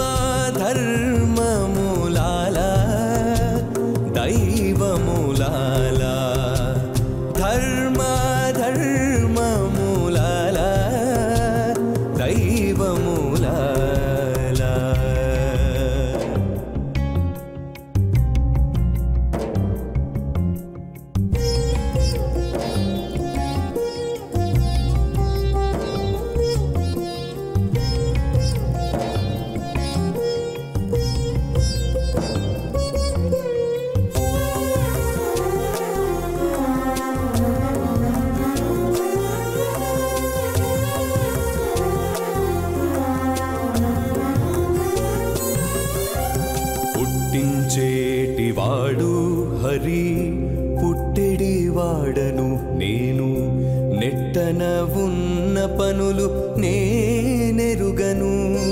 ధర్మమూలాల దైవమూలాల ధర్మ ధర్మమూలాల దైవమూలాల పుట్టించేటివాడు హరి పుట్టెడివాడను నేను నెట్టన ఉన్న పనులు నేనెరుగను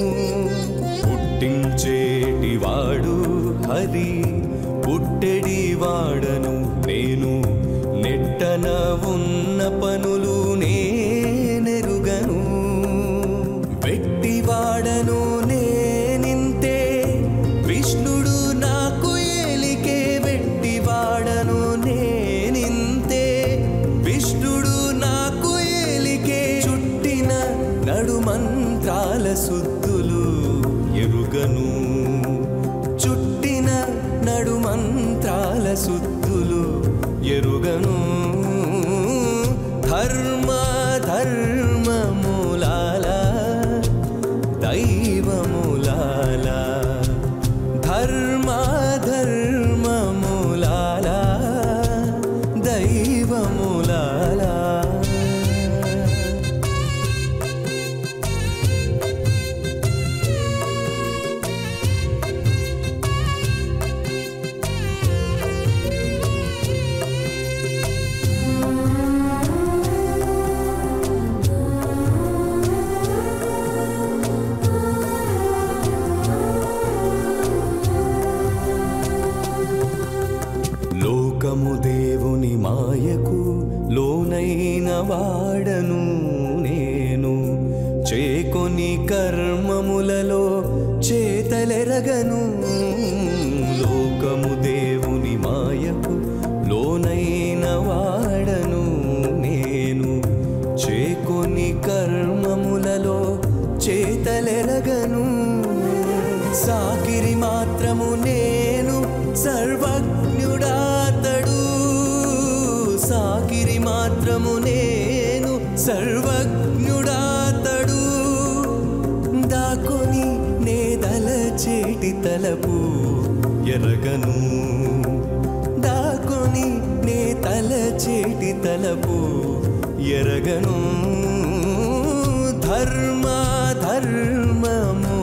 పుట్టించేటివాడు హరి పుట్టెడివాడను నేను నెట్టన ఉన్న పనులు నేనెరుగను వెట్టివాడను నేనింతే విష్ణుడు నాకు ఏలికే వెట్టివాడను నేనింతే విష్ణుడు నాకు ఏలికే చుట్టిన నడుమంత్రాల సుద్దులు ఎరుగను చుట్టిన నడుమంత్రాల సుద్దులు ఎరుగను ధర్మ ధర్మమూలాల దైవమూలాల ధర్మ ధర్మమూలాల దైవమూలాల లోకము దేవుని మాయకు లోనైన వాడను నేను చేకొని కర్మములలో చేతలెరగను లోకము దేవుని మాయకు లోనైన వాడను నేను చేకొని కర్మములలో చేతలెరగను సాకిరి మాత్రము నేను సర్వజ్ఞుడాతడు సాకిరి మాత్రము నేను సర్వజ్ఞుడాతడు దాకొని నేదల చేటి తలపు ఎరగను దాకొని నే తల చేటి తలపు ఎరగను ధర్మ ధర్మము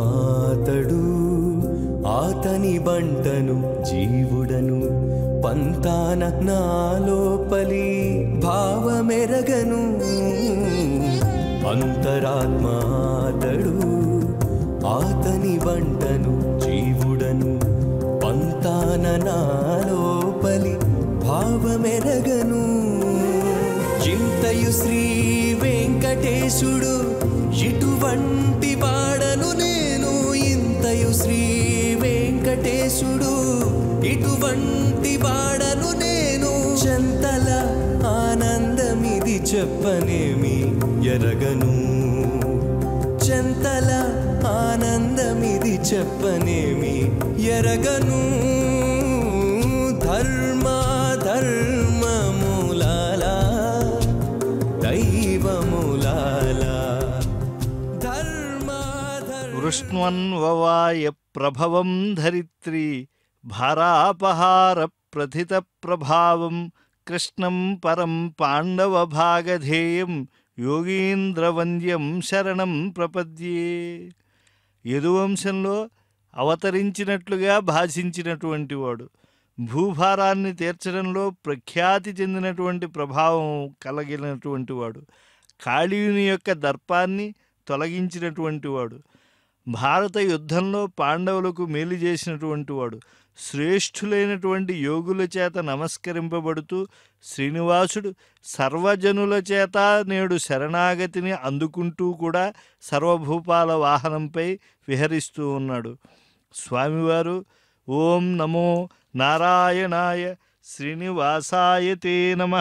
పరమాత్మాతడు ఆతని బంటను జీవుడను పంతాన నాలోపలి భావమెరగను అంతరాత్మాతడు ఆతని బంటను జీవుడను పంతాన నాలోపలి భావమెరగను చింతయు శ్రీ వెంకటేశుడు ఇటువంటి వాడను నేను ఇంతయు శ్రీ వెంకటేశుడు ఇటువంటి వాడను నేను చెంతల ఆనందమిది చెప్పనేమి ఎరగను చెంతల ఆనందమిది చెప్పనేమి ఎరగను ధర్మ ధర్మములాలా దైవములాలా ధర్మ ధర్మ వృష్ణ్వన్వవాయ ప్రభవం ధరిత్రి భారాపహార ప్రథిత ప్రభావం కృష్ణం పరం పాండవ భాగధేయం యోగీంద్రవంద్యం శరణం ప్రపద్యే యదువంశంలో అవతరించినట్లుగా భాషించినటువంటి వాడు భూభారాన్ని తీర్చడంలో ప్రఖ్యాతి చెందినటువంటి ప్రభావం కలిగినటువంటి వాడు కాళీయుని యొక్క దర్పాన్ని తొలగించినటువంటి వాడు భారత యుద్ధంలో పాండవులకు మేలు చేసినటువంటి వాడు శ్రేష్ఠులైనటువంటి యోగుల చేత నమస్కరింపబడుతూ శ్రీనివాసుడు సర్వజనుల చేత నేడు శరణాగతిని అందుకుంటూ కూడా సర్వభూపాల వాహనంపై విహరిస్తూ ఉన్నాడు స్వామివారు ఓం నమో నారాయణాయ శ్రీనివాసాయ తే నమ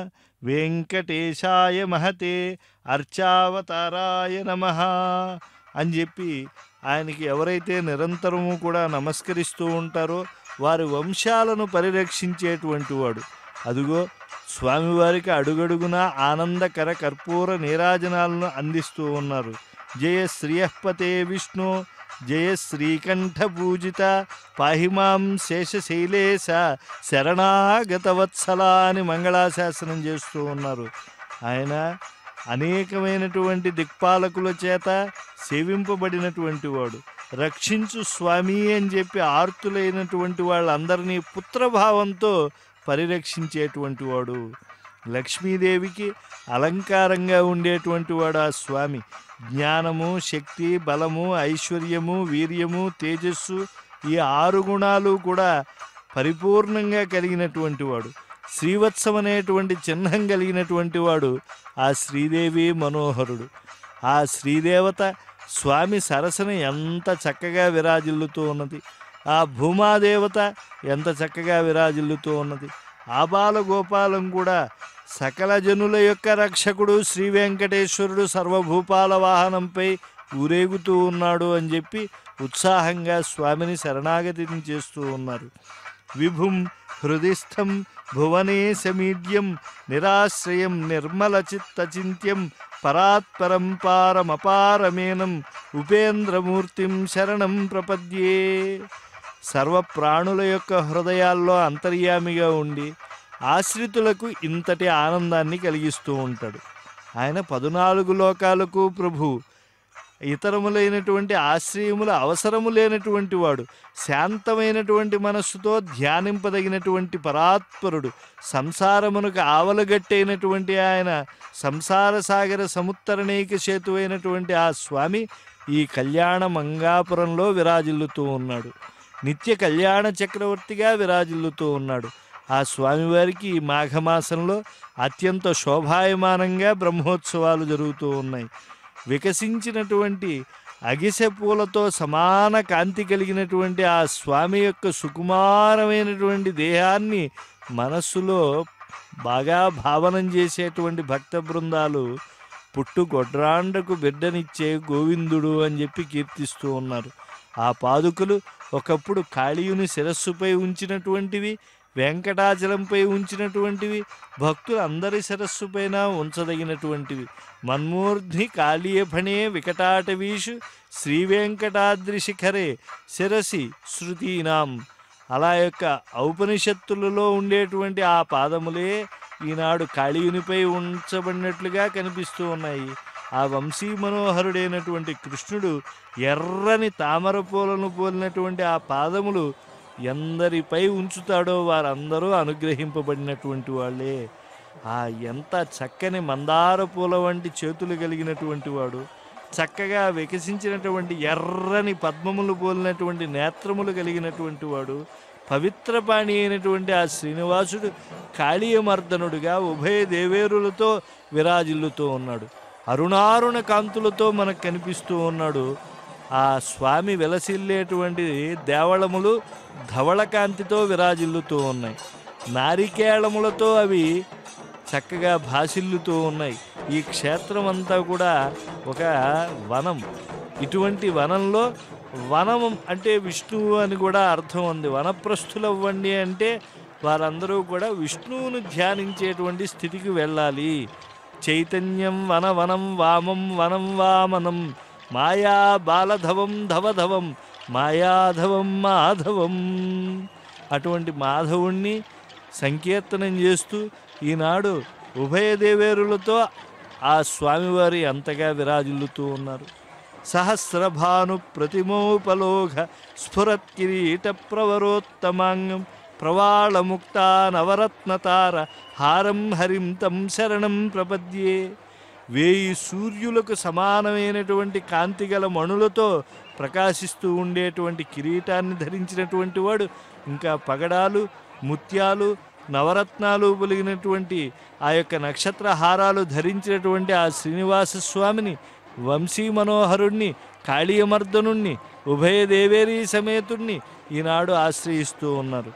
వెంకటేశాయ మహతే అర్చావతారాయ నమ అని చెప్పి ఆయనకి ఎవరైతే నిరంతరము కూడా నమస్కరిస్తూ ఉంటారో వారి వంశాలను పరిరక్షించేటువంటి వాడు అదుగో స్వామివారికి అడుగడుగునా ఆనందకర కర్పూర నీరాజనాలను అందిస్తూ ఉన్నారు జయ శ్రియపతే విష్ణు జయ శ్రీకంఠ పూజిత పాహిమాం శేషశైలేశ శరణాగతవత్సల అని మంగళాశాసనం చేస్తూ ఉన్నారు ఆయన అనేకమైనటువంటి దిక్పాలకుల చేత సేవింపబడినటువంటి వాడు రక్షించు స్వామి అని చెప్పి ఆర్తులైనటువంటి వాళ్ళందరినీ పుత్రభావంతో పరిరక్షించేటువంటి వాడు లక్ష్మీదేవికి అలంకారంగా ఉండేటువంటి వాడు ఆ స్వామి జ్ఞానము శక్తి బలము ఐశ్వర్యము వీర్యము తేజస్సు ఈ ఆరు గుణాలు కూడా పరిపూర్ణంగా కలిగినటువంటి వాడు శ్రీవత్సం అనేటువంటి చిహ్నం కలిగినటువంటి వాడు ఆ శ్రీదేవి మనోహరుడు ఆ శ్రీదేవత స్వామి సరసన ఎంత చక్కగా విరాజిల్లుతూ ఉన్నది ఆ భూమాదేవత ఎంత చక్కగా విరాజిల్లుతూ ఉన్నది ఆబాల గోపాలం కూడా సకల జనుల యొక్క రక్షకుడు శ్రీ వెంకటేశ్వరుడు సర్వభూపాల వాహనంపై ఊరేగుతూ ఉన్నాడు అని చెప్పి ఉత్సాహంగా స్వామిని శరణాగతిని చేస్తూ ఉన్నారు విభుం హృదిస్థం భువనే సమీడ్యం నిరాశ్రయం నిర్మల చిత్తచింత్యం పరాత్పరం పారమపారమేనం ఉపేంద్రమూర్తిం శరణం ప్రపద్యే సర్వప్రాణుల యొక్క హృదయాల్లో అంతర్యామిగా ఉండి ఆశ్రితులకు ఇంతటి ఆనందాన్ని కలిగిస్తూ ఉంటాడు ఆయన పదునాలుగు లోకాలకు ప్రభు ఇతరములైనటువంటి ఆశ్రయముల అవసరము లేనటువంటి వాడు శాంతమైనటువంటి మనస్సుతో ధ్యానింపదగినటువంటి పరాత్పరుడు సంసారమునకు ఆవలగట్టైనటువంటి ఆయన సంసార సాగర సముత్తరణీక సేతు అయినటువంటి ఆ స్వామి ఈ కళ్యాణ మంగాపురంలో విరాజిల్లుతూ ఉన్నాడు నిత్య కళ్యాణ చక్రవర్తిగా విరాజిల్లుతూ ఉన్నాడు ఆ స్వామివారికి ఈ మాఘమాసంలో అత్యంత శోభాయమానంగా బ్రహ్మోత్సవాలు జరుగుతూ ఉన్నాయి వికసించినటువంటి అగిసె పూలతో సమాన కాంతి కలిగినటువంటి ఆ స్వామి యొక్క సుకుమారమైనటువంటి దేహాన్ని మనస్సులో బాగా భావనం చేసేటువంటి భక్త బృందాలు పుట్టు గొడ్రాండకు బిడ్డనిచ్చే గోవిందుడు అని చెప్పి కీర్తిస్తూ ఉన్నారు ఆ పాదుకలు ఒకప్పుడు కాళీయుని శిరస్సుపై ఉంచినటువంటివి వెంకటాచలంపై ఉంచినటువంటివి భక్తులు అందరి శిరస్సుపైన ఉంచదగినటువంటివి మన్మూర్ధ్ని కాళీయఫణే వికటాటవీషు శ్రీ వెంకటాద్రి శిఖరే శిరసి శృతీనాం అలా యొక్క ఔపనిషత్తులలో ఉండేటువంటి ఆ పాదములే ఈనాడు కాళీయునిపై ఉంచబడినట్లుగా కనిపిస్తూ ఉన్నాయి ఆ వంశీ మనోహరుడైనటువంటి కృష్ణుడు ఎర్రని తామర పూలను పోలినటువంటి ఆ పాదములు ఎందరిపై ఉంచుతాడో వారందరూ అనుగ్రహింపబడినటువంటి వాళ్ళే ఆ ఎంత చక్కని మందార పూల వంటి చేతులు కలిగినటువంటి వాడు చక్కగా వికసించినటువంటి ఎర్రని పద్మములు పోలినటువంటి నేత్రములు కలిగినటువంటి వాడు పవిత్రపాణి అయినటువంటి ఆ శ్రీనివాసుడు కాళీయమర్దనుడుగా ఉభయ దేవేరులతో విరాజిల్లుతూ ఉన్నాడు అరుణారుణ కాంతులతో మనకు కనిపిస్తూ ఉన్నాడు ఆ స్వామి విలసిల్లేటువంటి దేవళములు ధవళ కాంతితో విరాజిల్లుతూ ఉన్నాయి నారికేళములతో అవి చక్కగా భాసిల్లుతూ ఉన్నాయి ఈ క్షేత్రం అంతా కూడా ఒక వనం ఇటువంటి వనంలో వనం అంటే విష్ణువు అని కూడా అర్థం ఉంది వనప్రస్థులవ్వండి అంటే వారందరూ కూడా విష్ణువును ధ్యానించేటువంటి స్థితికి వెళ్ళాలి చైతన్యం వన వనం వామం వనం వామనం మాయా బాలధవం ధవధవం మాయాధవం మాధవం అటువంటి మాధవుణ్ణి సంకీర్తనం చేస్తూ ఈనాడు ఉభయ దేవేరులతో ఆ స్వామివారి అంతగా విరాజిల్లుతూ ఉన్నారు సహస్రభాను ప్రతిమోపలోఘ స్ఫురత్ కిరీట ప్రవరోత్తమాంగం ప్రవాళముక్త నవరత్నతార హారం హరిం తం శరణం ప్రపద్యే వేయి సూర్యులకు సమానమైనటువంటి కాంతిగల మణులతో ప్రకాశిస్తూ ఉండేటువంటి కిరీటాన్ని ధరించినటువంటి వాడు ఇంకా పగడాలు ముత్యాలు నవరత్నాలు పొలిగినటువంటి ఆ యొక్క నక్షత్ర హారాలు ధరించినటువంటి ఆ శ్రీనివాస స్వామిని వంశీ మనోహరుణ్ణి కాళీయమర్దనుణ్ణి ఉభయ దేవేరీ సమేతుణ్ణి ఈనాడు ఆశ్రయిస్తూ ఉన్నారు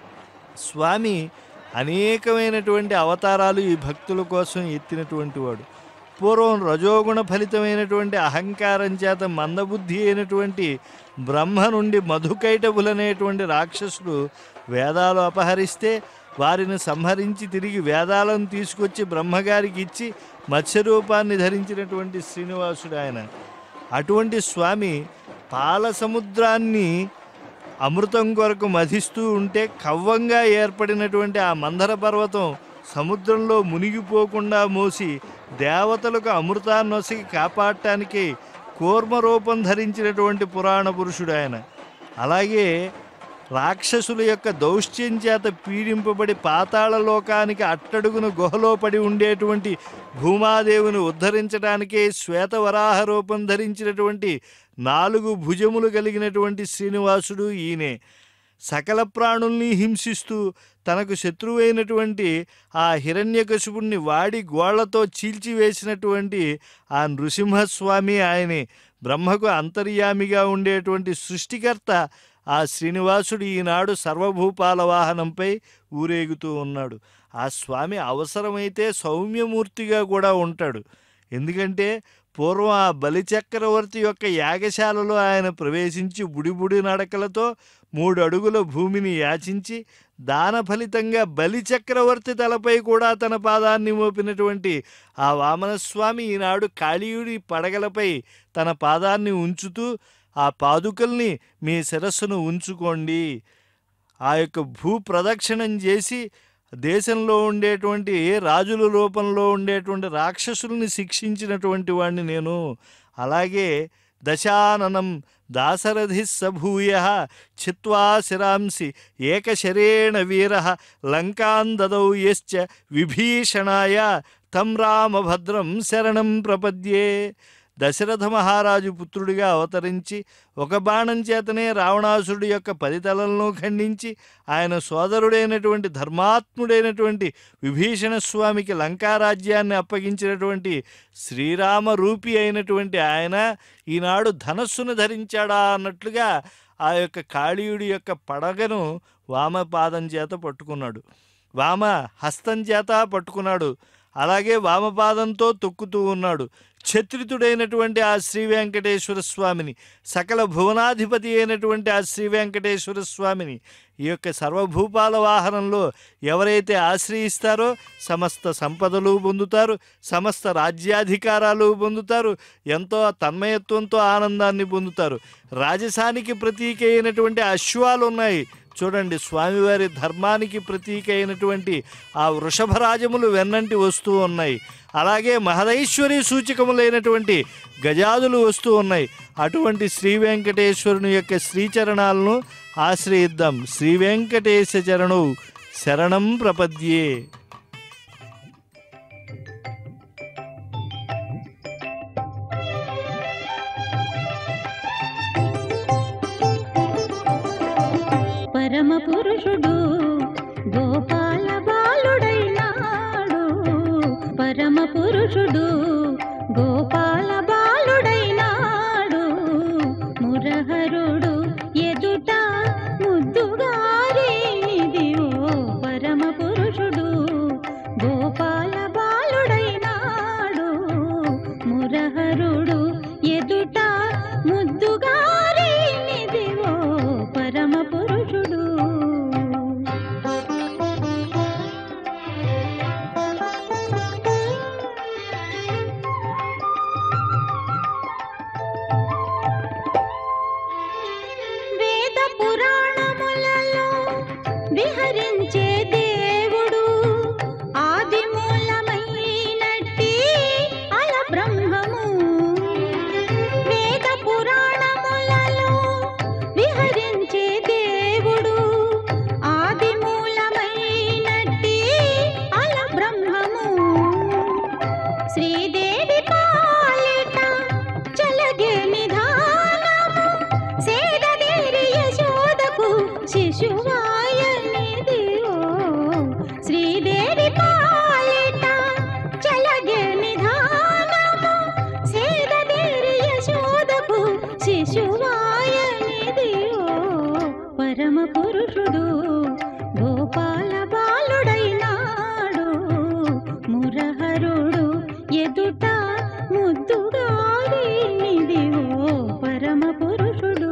స్వామి అనేకమైనటువంటి అవతారాలు ఈ భక్తుల కోసం ఎత్తినటువంటి వాడు పూర్వం రజోగుణ ఫలితమైనటువంటి అహంకారం చేత మందబుద్ధి అయినటువంటి బ్రహ్మ నుండి మధుకైటబులనేటువంటి రాక్షసుడు వేదాలు అపహరిస్తే వారిని సంహరించి తిరిగి వేదాలను తీసుకొచ్చి బ్రహ్మగారికి ఇచ్చి మత్స్యరూపాన్ని ధరించినటువంటి శ్రీనివాసుడు ఆయన అటువంటి స్వామి పాల సముద్రాన్ని అమృతం కొరకు మధిస్తూ ఉంటే కవ్వంగా ఏర్పడినటువంటి ఆ మందర పర్వతం సముద్రంలో మునిగిపోకుండా మోసి దేవతలకు అమృతాన్నొసగి కాపాడటానికి కూర్మ రూపం ధరించినటువంటి పురాణ పురుషుడు ఆయన అలాగే రాక్షసుల యొక్క దౌష్ట్యం చేత పీడింపబడి పాతాళ లోకానికి అట్టడుగున గుహలో పడి ఉండేటువంటి భూమాదేవిని ఉద్ధరించడానికే శ్వేతవరాహ రూపం ధరించినటువంటి నాలుగు భుజములు కలిగినటువంటి శ్రీనివాసుడు ఈయనే సకల ప్రాణుల్ని హింసిస్తూ తనకు శత్రువైనటువంటి ఆ హిరణ్యకశిపుణ్ణి వాడి గోళ్లతో చీల్చివేసినటువంటి ఆ నృసింహస్వామి ఆయనే బ్రహ్మకు అంతర్యామిగా ఉండేటువంటి సృష్టికర్త ఆ శ్రీనివాసుడు ఈనాడు సర్వభూపాల వాహనంపై ఊరేగుతూ ఉన్నాడు ఆ స్వామి అవసరమైతే సౌమ్యమూర్తిగా కూడా ఉంటాడు ఎందుకంటే పూర్వం ఆ బలిచక్రవర్తి యొక్క యాగశాలలో ఆయన ప్రవేశించి బుడిబుడి నడకలతో మూడు అడుగుల భూమిని యాచించి దాన ఫలితంగా బలిచక్రవర్తి తలపై కూడా తన పాదాన్ని మోపినటువంటి ఆ వామనస్వామి ఈనాడు కాళీయుడి పడగలపై తన పాదాన్ని ఉంచుతూ ఆ పాదుకల్ని మీ శిరస్సును ఉంచుకోండి ఆ యొక్క భూ ప్రదక్షిణం చేసి దేశంలో ఉండేటువంటి రాజుల రూపంలో ఉండేటువంటి రాక్షసుల్ని శిక్షించినటువంటి వాడిని నేను అలాగే దశాననం దాశరథి సభూయ చిత్వా శిరాంసి ఏకశరేణ వీర లంకాన్ దదౌ యశ్చ విభీషణాయ తం రామభద్రం శరణం ప్రపద్యే దశరథ మహారాజు పుత్రుడిగా అవతరించి ఒక బాణం చేతనే రావణాసురుడి యొక్క పది తలలను ఖండించి ఆయన సోదరుడైనటువంటి ధర్మాత్ముడైనటువంటి విభీషణ స్వామికి లంకారాజ్యాన్ని అప్పగించినటువంటి శ్రీరామ రూపి అయినటువంటి ఆయన ఈనాడు ధనస్సును ధరించాడా అన్నట్లుగా ఆ యొక్క కాళీయుడి యొక్క పడగను వామపాదం చేత పట్టుకున్నాడు వామ హస్తం చేత పట్టుకున్నాడు అలాగే వామపాదంతో తొక్కుతూ ఉన్నాడు ఛత్రితుడైనటువంటి ఆ శ్రీ వెంకటేశ్వర స్వామిని సకల భువనాధిపతి అయినటువంటి ఆ శ్రీ వెంకటేశ్వర స్వామిని ఈ యొక్క సర్వభూపాల వాహనంలో ఎవరైతే ఆశ్రయిస్తారో సమస్త సంపదలు పొందుతారు సమస్త రాజ్యాధికారాలు పొందుతారు ఎంతో తన్మయత్వంతో ఆనందాన్ని పొందుతారు రాజసానికి ప్రతీక అయినటువంటి అశ్వాలు ఉన్నాయి చూడండి స్వామివారి ధర్మానికి ప్రతీక అయినటువంటి ఆ వృషభరాజములు వెన్నంటి వస్తూ ఉన్నాయి అలాగే మహదైశ్వరి సూచకములైనటువంటి గజాదులు వస్తూ ఉన్నాయి అటువంటి శ్రీ వెంకటేశ్వరుని యొక్క శ్రీచరణాలను ఆశ్రయిద్దాం శ్రీ వెంకటేశ చరణు శరణం ప్రపద్యే పరమ పురుషుడు గోపాల బాలుడైనాడు పరమ పురుషుడు గోపాల బాలుడైనాడు మురహరుడు ఎదుట ముద్దుగారేనిది ఓ పరమ పురుషుడు గోపాల బాలుడైనాడు మురహరుడు ఎదుట ముద్దుగారేనిది ఓ పరమ పురుషుడు వేద పురాణములలో విహరించే దేవుడు ఆది మూలమైనట్టి అల బ్రహ్మము వేద పురాణములలో విహరించే దేవుడు ఆది మూలమైనట్టి అల బ్రహ్మము శ్రీదేవి పాలిట చలగే నిధానము సేదదేరి యశోదకు శిశువాయనిది ఓ శ్రీదేవి పాలిట చలగే నిధానము సేదదేరి యశోదకు శిశువాయనిది ఓ పరమ పురుషుడు గోపాల బాలుడైనాడు మురహరుడు ఎదుట ముద్దుగారినిది ఓ పరమ పురుషుడు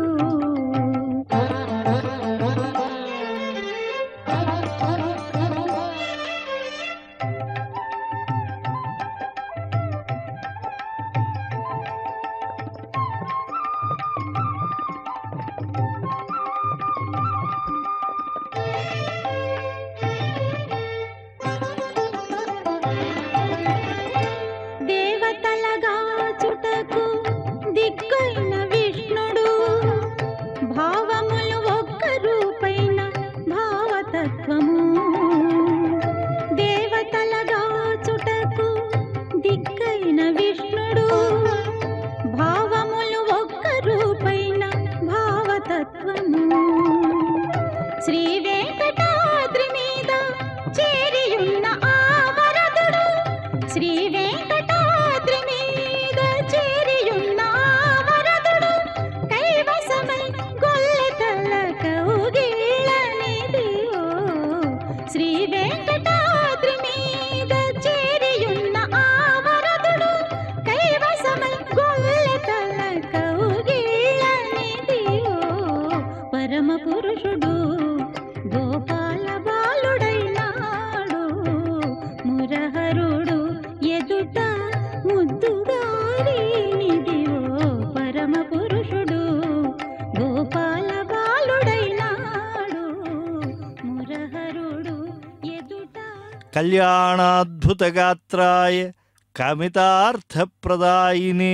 దేవతలగాచుటకు దిక్కైన విష్ణుడు భావములు ఒక్క రూపైన భావతత్వము దేవతలగాచుటకు దిక్కైన విష్ణుడు భావములు ఒక్క రూపైన భావతత్వము శ్రీ వెంకటాద్రి మీద చేరియున్న ఆ వరదుడు శ్రీ వెంకటాద్రి మీద చేరియున్న ఆ వరదుడు కైవసమై గొల్లెతల కౌగిళ్ళనిది ఓ శ్రీ వెంకటాద్రి మీద చేరియున్న ఆ వరదుడు కైవసమై గొల్లెతల కౌగిళ్ళనిది ఓ పరమ పురుషుడు గోపాల బాలుడైనాడు మురహరుడు ఎదుట ముద్దుగారినిది ఓ పరమ పురుషుడు గోపాల బాలుడైనాడు మురహరుడు ఎదుట కళ్యాణాద్భుతగాత్రాయ కామితార్థప్రదాయిని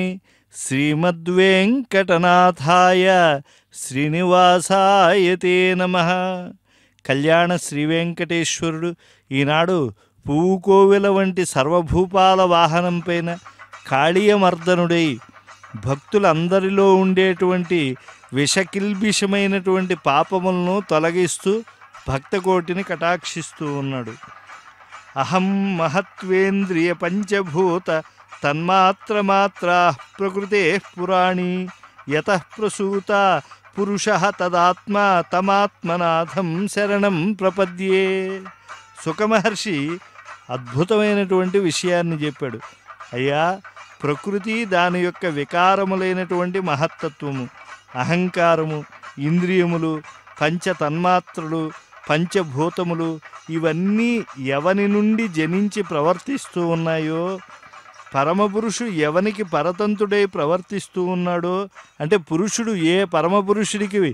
శ్రీమద్వేంకటనాథాయ శ్రీనివాసాయ తే నమ కళ్యాణ శ్రీ వెంకటేశ్వరుడు ఈనాడు పువ్వు కోవెల వంటి సర్వభూపాల వాహనంపైన కాళీయమర్దనుడై భక్తులందరిలో ఉండేటువంటి విషకిల్బిషమైనటువంటి పాపములను తొలగిస్తూ భక్తకోటిని కటాక్షిస్తూ ఉన్నాడు అహం మహత్వేంద్రియ పంచభూత తన్మాత్రమాత్రా ప్రకృతే పురాణి యత ప్రసూత పురుష తదాత్మ తమాత్మనాథం శరణం ప్రపద్యే సుఖమహర్షి అద్భుతమైనటువంటి విషయాన్ని చెప్పాడు అయ్యా ప్రకృతి దాని యొక్క వికారములైనటువంటి మహత్తత్వము అహంకారము ఇంద్రియములు పంచ తన్మాత్రలు పంచభూతములు ఇవన్నీ ఎవని నుండి జనించి ప్రవర్తిస్తూ ఉన్నాయో పరమపురుషుడు ఎవనికి పరతంతుడై ప్రవర్తిస్తూ ఉన్నాడో అంటే పురుషుడు ఏ పరమపురుషుడికి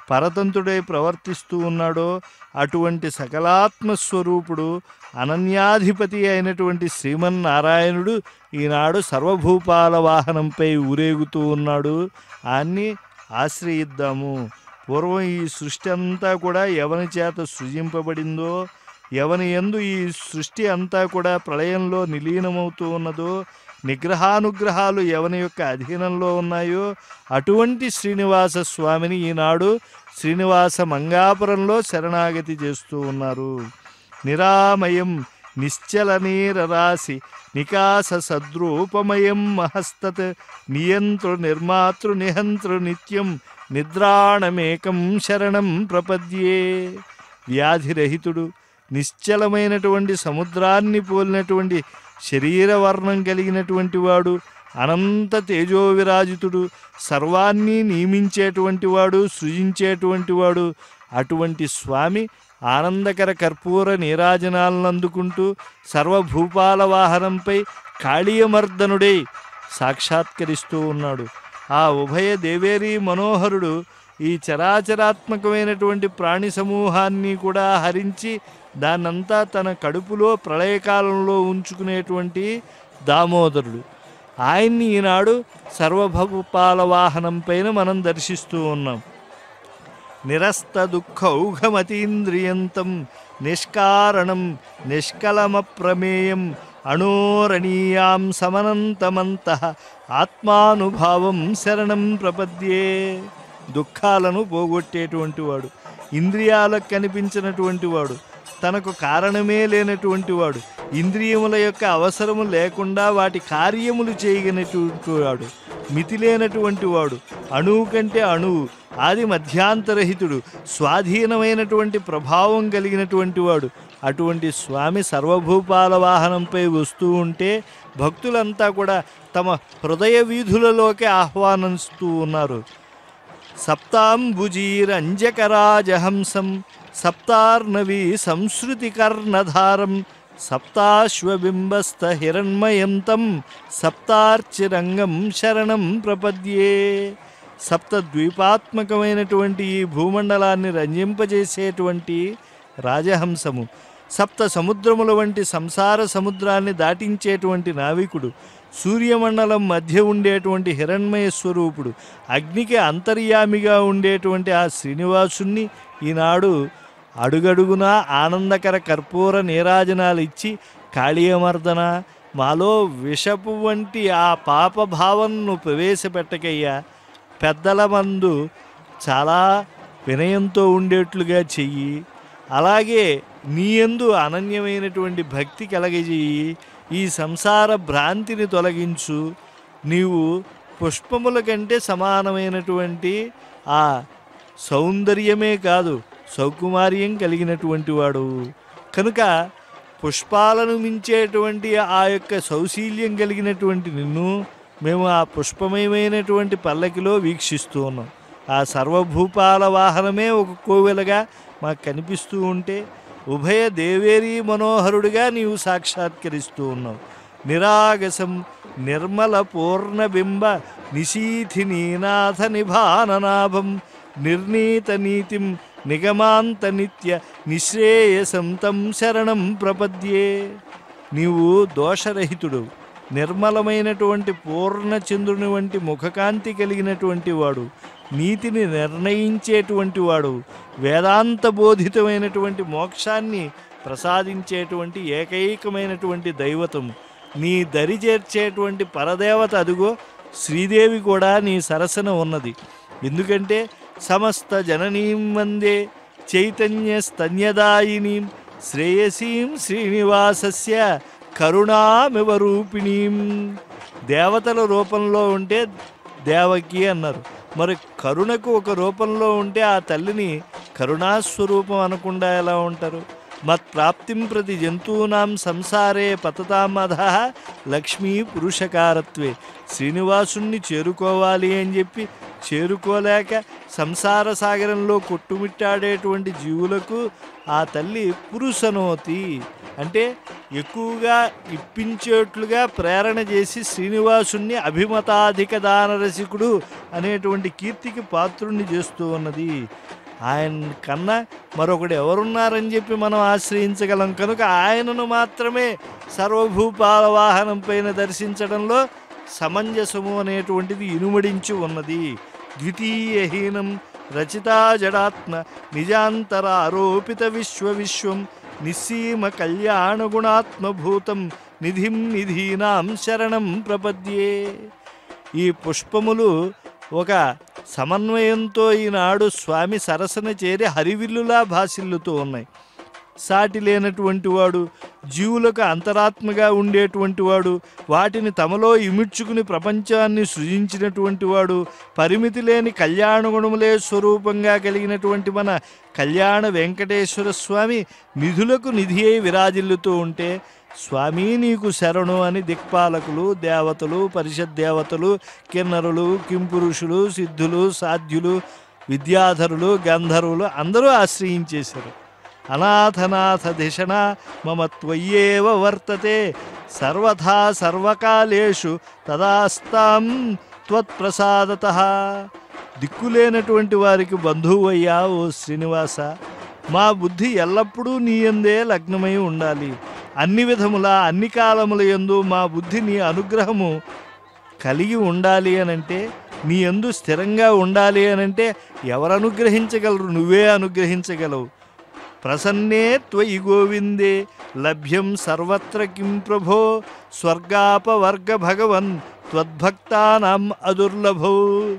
పరతంతుడై ప్రవర్తిస్తూ ఉన్నాడో అటువంటి సకలాత్మ స్వరూపుడు అనన్యాధిపతి అయినటువంటి శ్రీమన్నారాయణుడు ఈనాడు సర్వభూపాల వాహనంపై ఊరేగుతూ ఉన్నాడు ఆయన్ని ఆశ్రయిద్దాము పూర్వం ఈ సృష్టి అంతా కూడా ఎవని చేత సృజింపబడిందో ఎవని ఎందు ఈ సృష్టి అంతా కూడా ప్రళయంలో నిలీనమవుతూ ఉన్నదో నిగ్రహానుగ్రహాలు ఎవని యొక్క అధీనంలో ఉన్నాయో అటువంటి శ్రీనివాస స్వామిని ఈనాడు శ్రీనివాస మంగాపురంలో శరణాగతి చేస్తూ ఉన్నారు నిరామయం నిశ్చల నీరరాశి నికాస సద్రూపమయం మహస్తత్ నియంతృ నిర్మాతృ నిహంతృ నిత్యం నిద్రాణమేకం శరణం ప్రపద్యే వ్యాధిరహితుడు నిశ్చలమైనటువంటి సముద్రాన్ని పోలినటువంటి శరీర వర్ణం కలిగినటువంటి వాడు అనంత తేజోవిరాజితుడు సర్వాన్ని నియమించేటువంటి వాడు సృజించేటువంటి వాడు అటువంటి స్వామి ఆనందకర కర్పూర నీరాజనాలను అందుకుంటూ సర్వభూపాల వాహనంపై కాళీయమర్దనుడై సాక్షాత్కరిస్తూ ఉన్నాడు ఆ ఉభయ దేవేరీ మనోహరుడు ఈ చరాచరాత్మకమైనటువంటి ప్రాణి సమూహాన్ని కూడా హరించి దాన్నంతా తన కడుపులో ప్రళయకాలంలో ఉంచుకునేటువంటి దామోదరుడు ఆయన్ని ఈనాడు సర్వభూపాల వాహనం పైన మనం దర్శిస్తూ ఉన్నాం నిరస్త దుఃఖౌఘమతీంద్రియంతం నిష్కారణం నిష్కలమప్రమేయం అణోరణీయాం సమనంతమంత ఆత్మానుభావం శరణం ప్రపద్యే దుఃఖాలను పోగొట్టేటువంటి వాడు ఇంద్రియాలకు కనిపించినటువంటి వాడు తనకు కారణమే లేనటువంటి వాడు ఇంద్రియముల యొక్క అవసరము లేకుండా వాటి కార్యములు చేయగలిగినటువంటి వాడు మితి లేనటువంటి వాడు అణువు కంటే అణువు ఆది మధ్యాంతరహితుడు స్వాధీనమైనటువంటి ప్రభావం కలిగినటువంటి వాడు అటువంటి స్వామి సర్వభూపాల వాహనంపై వస్తూ ఉంటే భక్తులంతా కూడా తమ హృదయ వీధులలోకి ఆహ్వానిస్తూ ఉన్నారు సప్తాంబుజీరంజకరాజహంసం సప్తార్ణవి సంశ్రుతికర్ణధారం సప్తాశ్వబింబస్థ హిరణ్మయంతం సప్తార్చిరంగం శరణం ప్రపద్యే సప్త ద్వీపాత్మకమైనటువంటి ఈ భూమండలాన్ని రంజింపజేసేటువంటి రాజహంసము సప్త సముద్రముల వంటి సంసార సముద్రాన్ని దాటించేటువంటి నావికుడు సూర్యమండలం మధ్య ఉండేటువంటి హిరణ్మయ స్వరూపుడు అగ్నికి అంతర్యామిగా ఉండేటువంటి ఆ శ్రీనివాసుణ్ణి ఈనాడు అడుగడుగునా ఆనందకర కర్పూర నీరాజనాలు ఇచ్చి కాళీయమర్దన మాలో విషపు వంటి ఆ పాప భావనను ప్రవేశపెట్టకయ్యా పెద్దల మందు చాలా వినయంతో ఉండేట్లుగా చెయ్యి అలాగే నీ యందు అనన్యమైనటువంటి భక్తి కలగజేయి ఈ సంసార భ్రాంతిని తొలగించు నీవు పుష్పముల కంటే సమానమైనటువంటి ఆ సౌందర్యమే కాదు సౌకుమార్యం కలిగినటువంటి వాడు కనుక పుష్పాలను మించేటువంటి ఆ యొక్క సౌశీల్యం కలిగినటువంటి నిన్ను మేము ఆ పుష్పమయమైనటువంటి పల్లకిలో వీక్షిస్తూ ఉన్నాం ఆ సర్వభూపాల వాహనమే ఒక కోవెలగా మాకు కనిపిస్తూ ఉంటే ఉభయ దేవేరీ మనోహరుడిగా నీవు సాక్షాత్కరిస్తూ ఉన్నావు నిరాగసం నిర్మల పూర్ణబింబ నిశీథి నీనాథ నిభాననాభం నిర్నీత నీతిం నిగమాంత నిత్య నిశ్రేయసం తం శరణం ప్రపద్యే నీవు దోషరహితుడు నిర్మలమైనటువంటి పూర్ణచంద్రుని వంటి ముఖకాంతి కలిగినటువంటి వాడు నీతిని నిర్ణయించేటువంటి వాడు వేదాంత బోధితమైనటువంటి మోక్షాన్ని ప్రసాదించేటువంటి ఏకైకమైనటువంటి దైవతం నీ దరి చేర్చేటువంటి పరదేవత అదుగో శ్రీదేవి కూడా నీ సరసన ఉన్నది ఎందుకంటే సమస్త జననీం వందే చైతన్య స్తన్యదాయినీం శ్రేయసీం శ్రీనివాసస్య కరుణామివ రూపిణీం దేవతల రూపంలో ఉంటే దేవకి అన్నారు మరి కరుణకు ఒక రూపంలో ఉంటే ఆ తల్లిని కరుణాస్వరూపం అనకుండా ఎలా ఉంటారు మత్ప్రాప్తిం ప్రతి జంతూనాం సంసారే పతతామధ లక్ష్మీ పురుషకారత్వే శ్రీనివాసుణ్ణి చేరుకోవాలి అని చెప్పి చేరుకోలేక సంసార సాగరంలో కొట్టుమిట్టాడేటువంటి జీవులకు ఆ తల్లి పురుషనోతి అంటే ఎక్కువగా ఇప్పించేట్లుగా ప్రేరణ చేసి శ్రీనివాసుణ్ణి అభిమతాధిక దానరసికుడు అనేటువంటి కీర్తికి పాత్రుణ్ణి చేస్తూ ఉన్నది ఆయన కన్నా మరొకడు ఎవరున్నారని చెప్పి మనం ఆశ్రయించగలం కనుక ఆయనను మాత్రమే సర్వభూపాల వాహనం పైన దర్శించడంలో సమంజసము అనేటువంటిది ఇనుమడించి ఉన్నది ద్వితీయహీనం రచితా జడాత్మ నిజాంతర ఆరోపిత విశ్వ విశ్వం నిస్సీమ కళ్యాణ గుణాత్మభూతం నిధిం నిధీనాం శరణం ప్రపద్యే ఈ పుష్పములు ఒక సమన్వయంతో ఈనాడు స్వామి సరసన చేరి హరివిల్లులా భాసిల్లుతూ ఉన్నాయి సాటి లేనటువంటి వాడు జీవులకు అంతరాత్మగా ఉండేటువంటి వాడు వాటిని తమలో ఇమిడ్చుకుని ప్రపంచాన్ని సృజించినటువంటి వాడు పరిమితి లేని కళ్యాణ గుణములే స్వరూపంగా కలిగినటువంటి మన కళ్యాణ వెంకటేశ్వర స్వామి నిధులకు నిధి అయి విరాజిల్లుతూ ఉంటే స్వామి నీకు శరణు అని దిక్పాలకులు దేవతలు పరిషత్ దేవతలు కిన్నరులు కింపురుషులు సిద్ధులు సాధ్యులు విద్యాధరులు గంధర్వులు అందరూ ఆశ్రయించేశారు అనాథనాథ దిశన మమ త్వయ్యేవ వర్తతే సర్వథా సర్వకాలేషు తదాస్తాం త్వత్ప్రసాదత దిక్కులేనటువంటి వారికి బంధువయ్యా ఓ శ్రీనివాస మా బుద్ధి ఎల్లప్పుడూ నీ యందే లగ్నమై ఉండాలి అన్ని విధముల అన్ని కాలముల యందు మా బుద్ధి నీ అనుగ్రహము కలిగి ఉండాలి అనంటే నీ యందు స్థిరంగా ఉండాలి అనంటే ఎవరు అనుగ్రహించగలరు నువ్వే అనుగ్రహించగలవు ప్రసన్నే త్వయి గోవిందే లభ్యం సర్వత్ర కిం ప్రభో స్వర్గాపవర్గ భగవన్ త్వద్భక్తానాం అదుర్లభో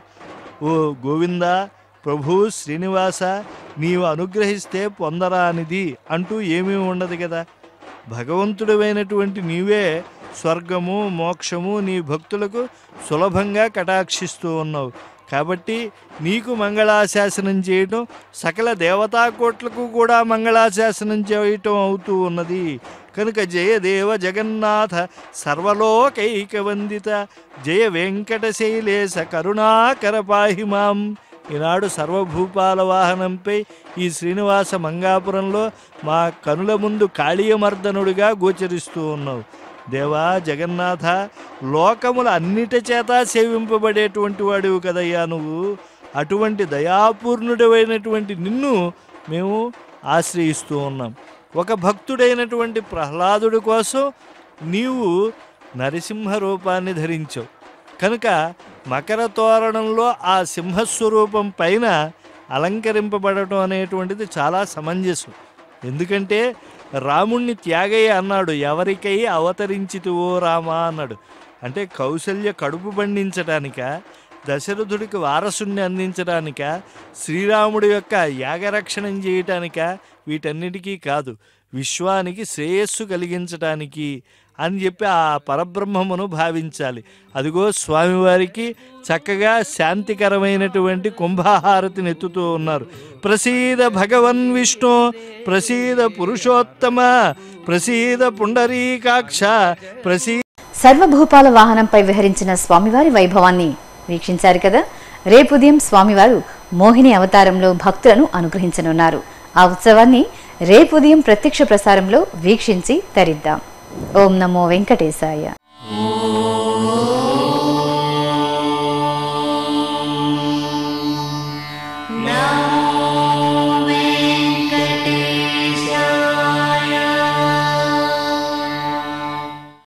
ఓ గోవింద ప్రభు శ్రీనివాస నీవు అనుగ్రహిస్తే పొందరానిది అంటూ ఏమీ ఉండదు కదా భగవంతుడివైనటువంటి నీవే స్వర్గము మోక్షము నీ భక్తులకు సులభంగా కటాక్షిస్తూ ఉన్నావు కాబట్టి నీకు మంగళాశాసనం చేయటం సకల దేవతాకోట్లకు కూడా మంగళాశాసనం చేయటం అవుతూ ఉన్నది కనుక జయ దేవ జగన్నాథ సర్వలోకైక వందిత జయ వెంకటశైలేశ కరుణాకర పాహి మాం ఈనాడు సర్వభూపాల వాహనంపై ఈ శ్రీనివాస మంగాపురంలో మా కనుల ముందు కాళీయమర్దనుడిగా గోచరిస్తూ ఉన్నావు దేవా జగన్నాథ లోకముల అన్నిటి చేత సేవింపబడేటువంటి వాడివి కదయ్యా నువ్వు అటువంటి దయాపూర్ణుడైనటువంటి నిన్ను మేము ఆశ్రయిస్తూ ఉన్నాం ఒక భక్తుడైనటువంటి ప్రహ్లాదుడి కోసం నీవు నరసింహ రూపాన్ని ధరించావు కనుక మకర తోరణంలో ఆ సింహస్వరూపం పైన అలంకరింపబడటం అనేటువంటిది చాలా సమంజసం ఎందుకంటే రాముణ్ణి త్యాగయ్య అన్నాడు ఎవరికై అవతరించితివో రామా అన్నాడు అంటే కౌశల్య కడుపు బండించడానిక దశరథుడికి వారసుణ్ణి అందించడానిక శ్రీరాముడి యొక్క యాగరక్షణం చేయటానిక వీటన్నిటికీ కాదు విశ్వానికి శ్రేయస్సు కలిగించటానికి అని చెప్పి ఆ పరబ్రహ్మమును భావించాలి అదిగో స్వామివారికి చక్కగా శాంతికరమైనటువంటి కుంభాహారతిని ఎత్తుతూ ఉన్నారు ప్రసీద భగవన్ విష్ణు ప్రసీద పురుషోత్తమ ప్రసీద పుండరీకాక్ష ప్రసీ సర్వభూపాల వాహనంపై విహరించిన స్వామివారి వైభవాన్ని వీక్షించారు కదా రేపు ఉదయం స్వామివారు మోహిని అవతారంలో భక్తులను అనుగ్రహించనున్నారు ఆ ఉత్సవాన్ని రేపు ఉదయం ప్రత్యక్ష ప్రసారంలో వీక్షించి తరిద్దాం ఓం నమో వెంకటేశాయ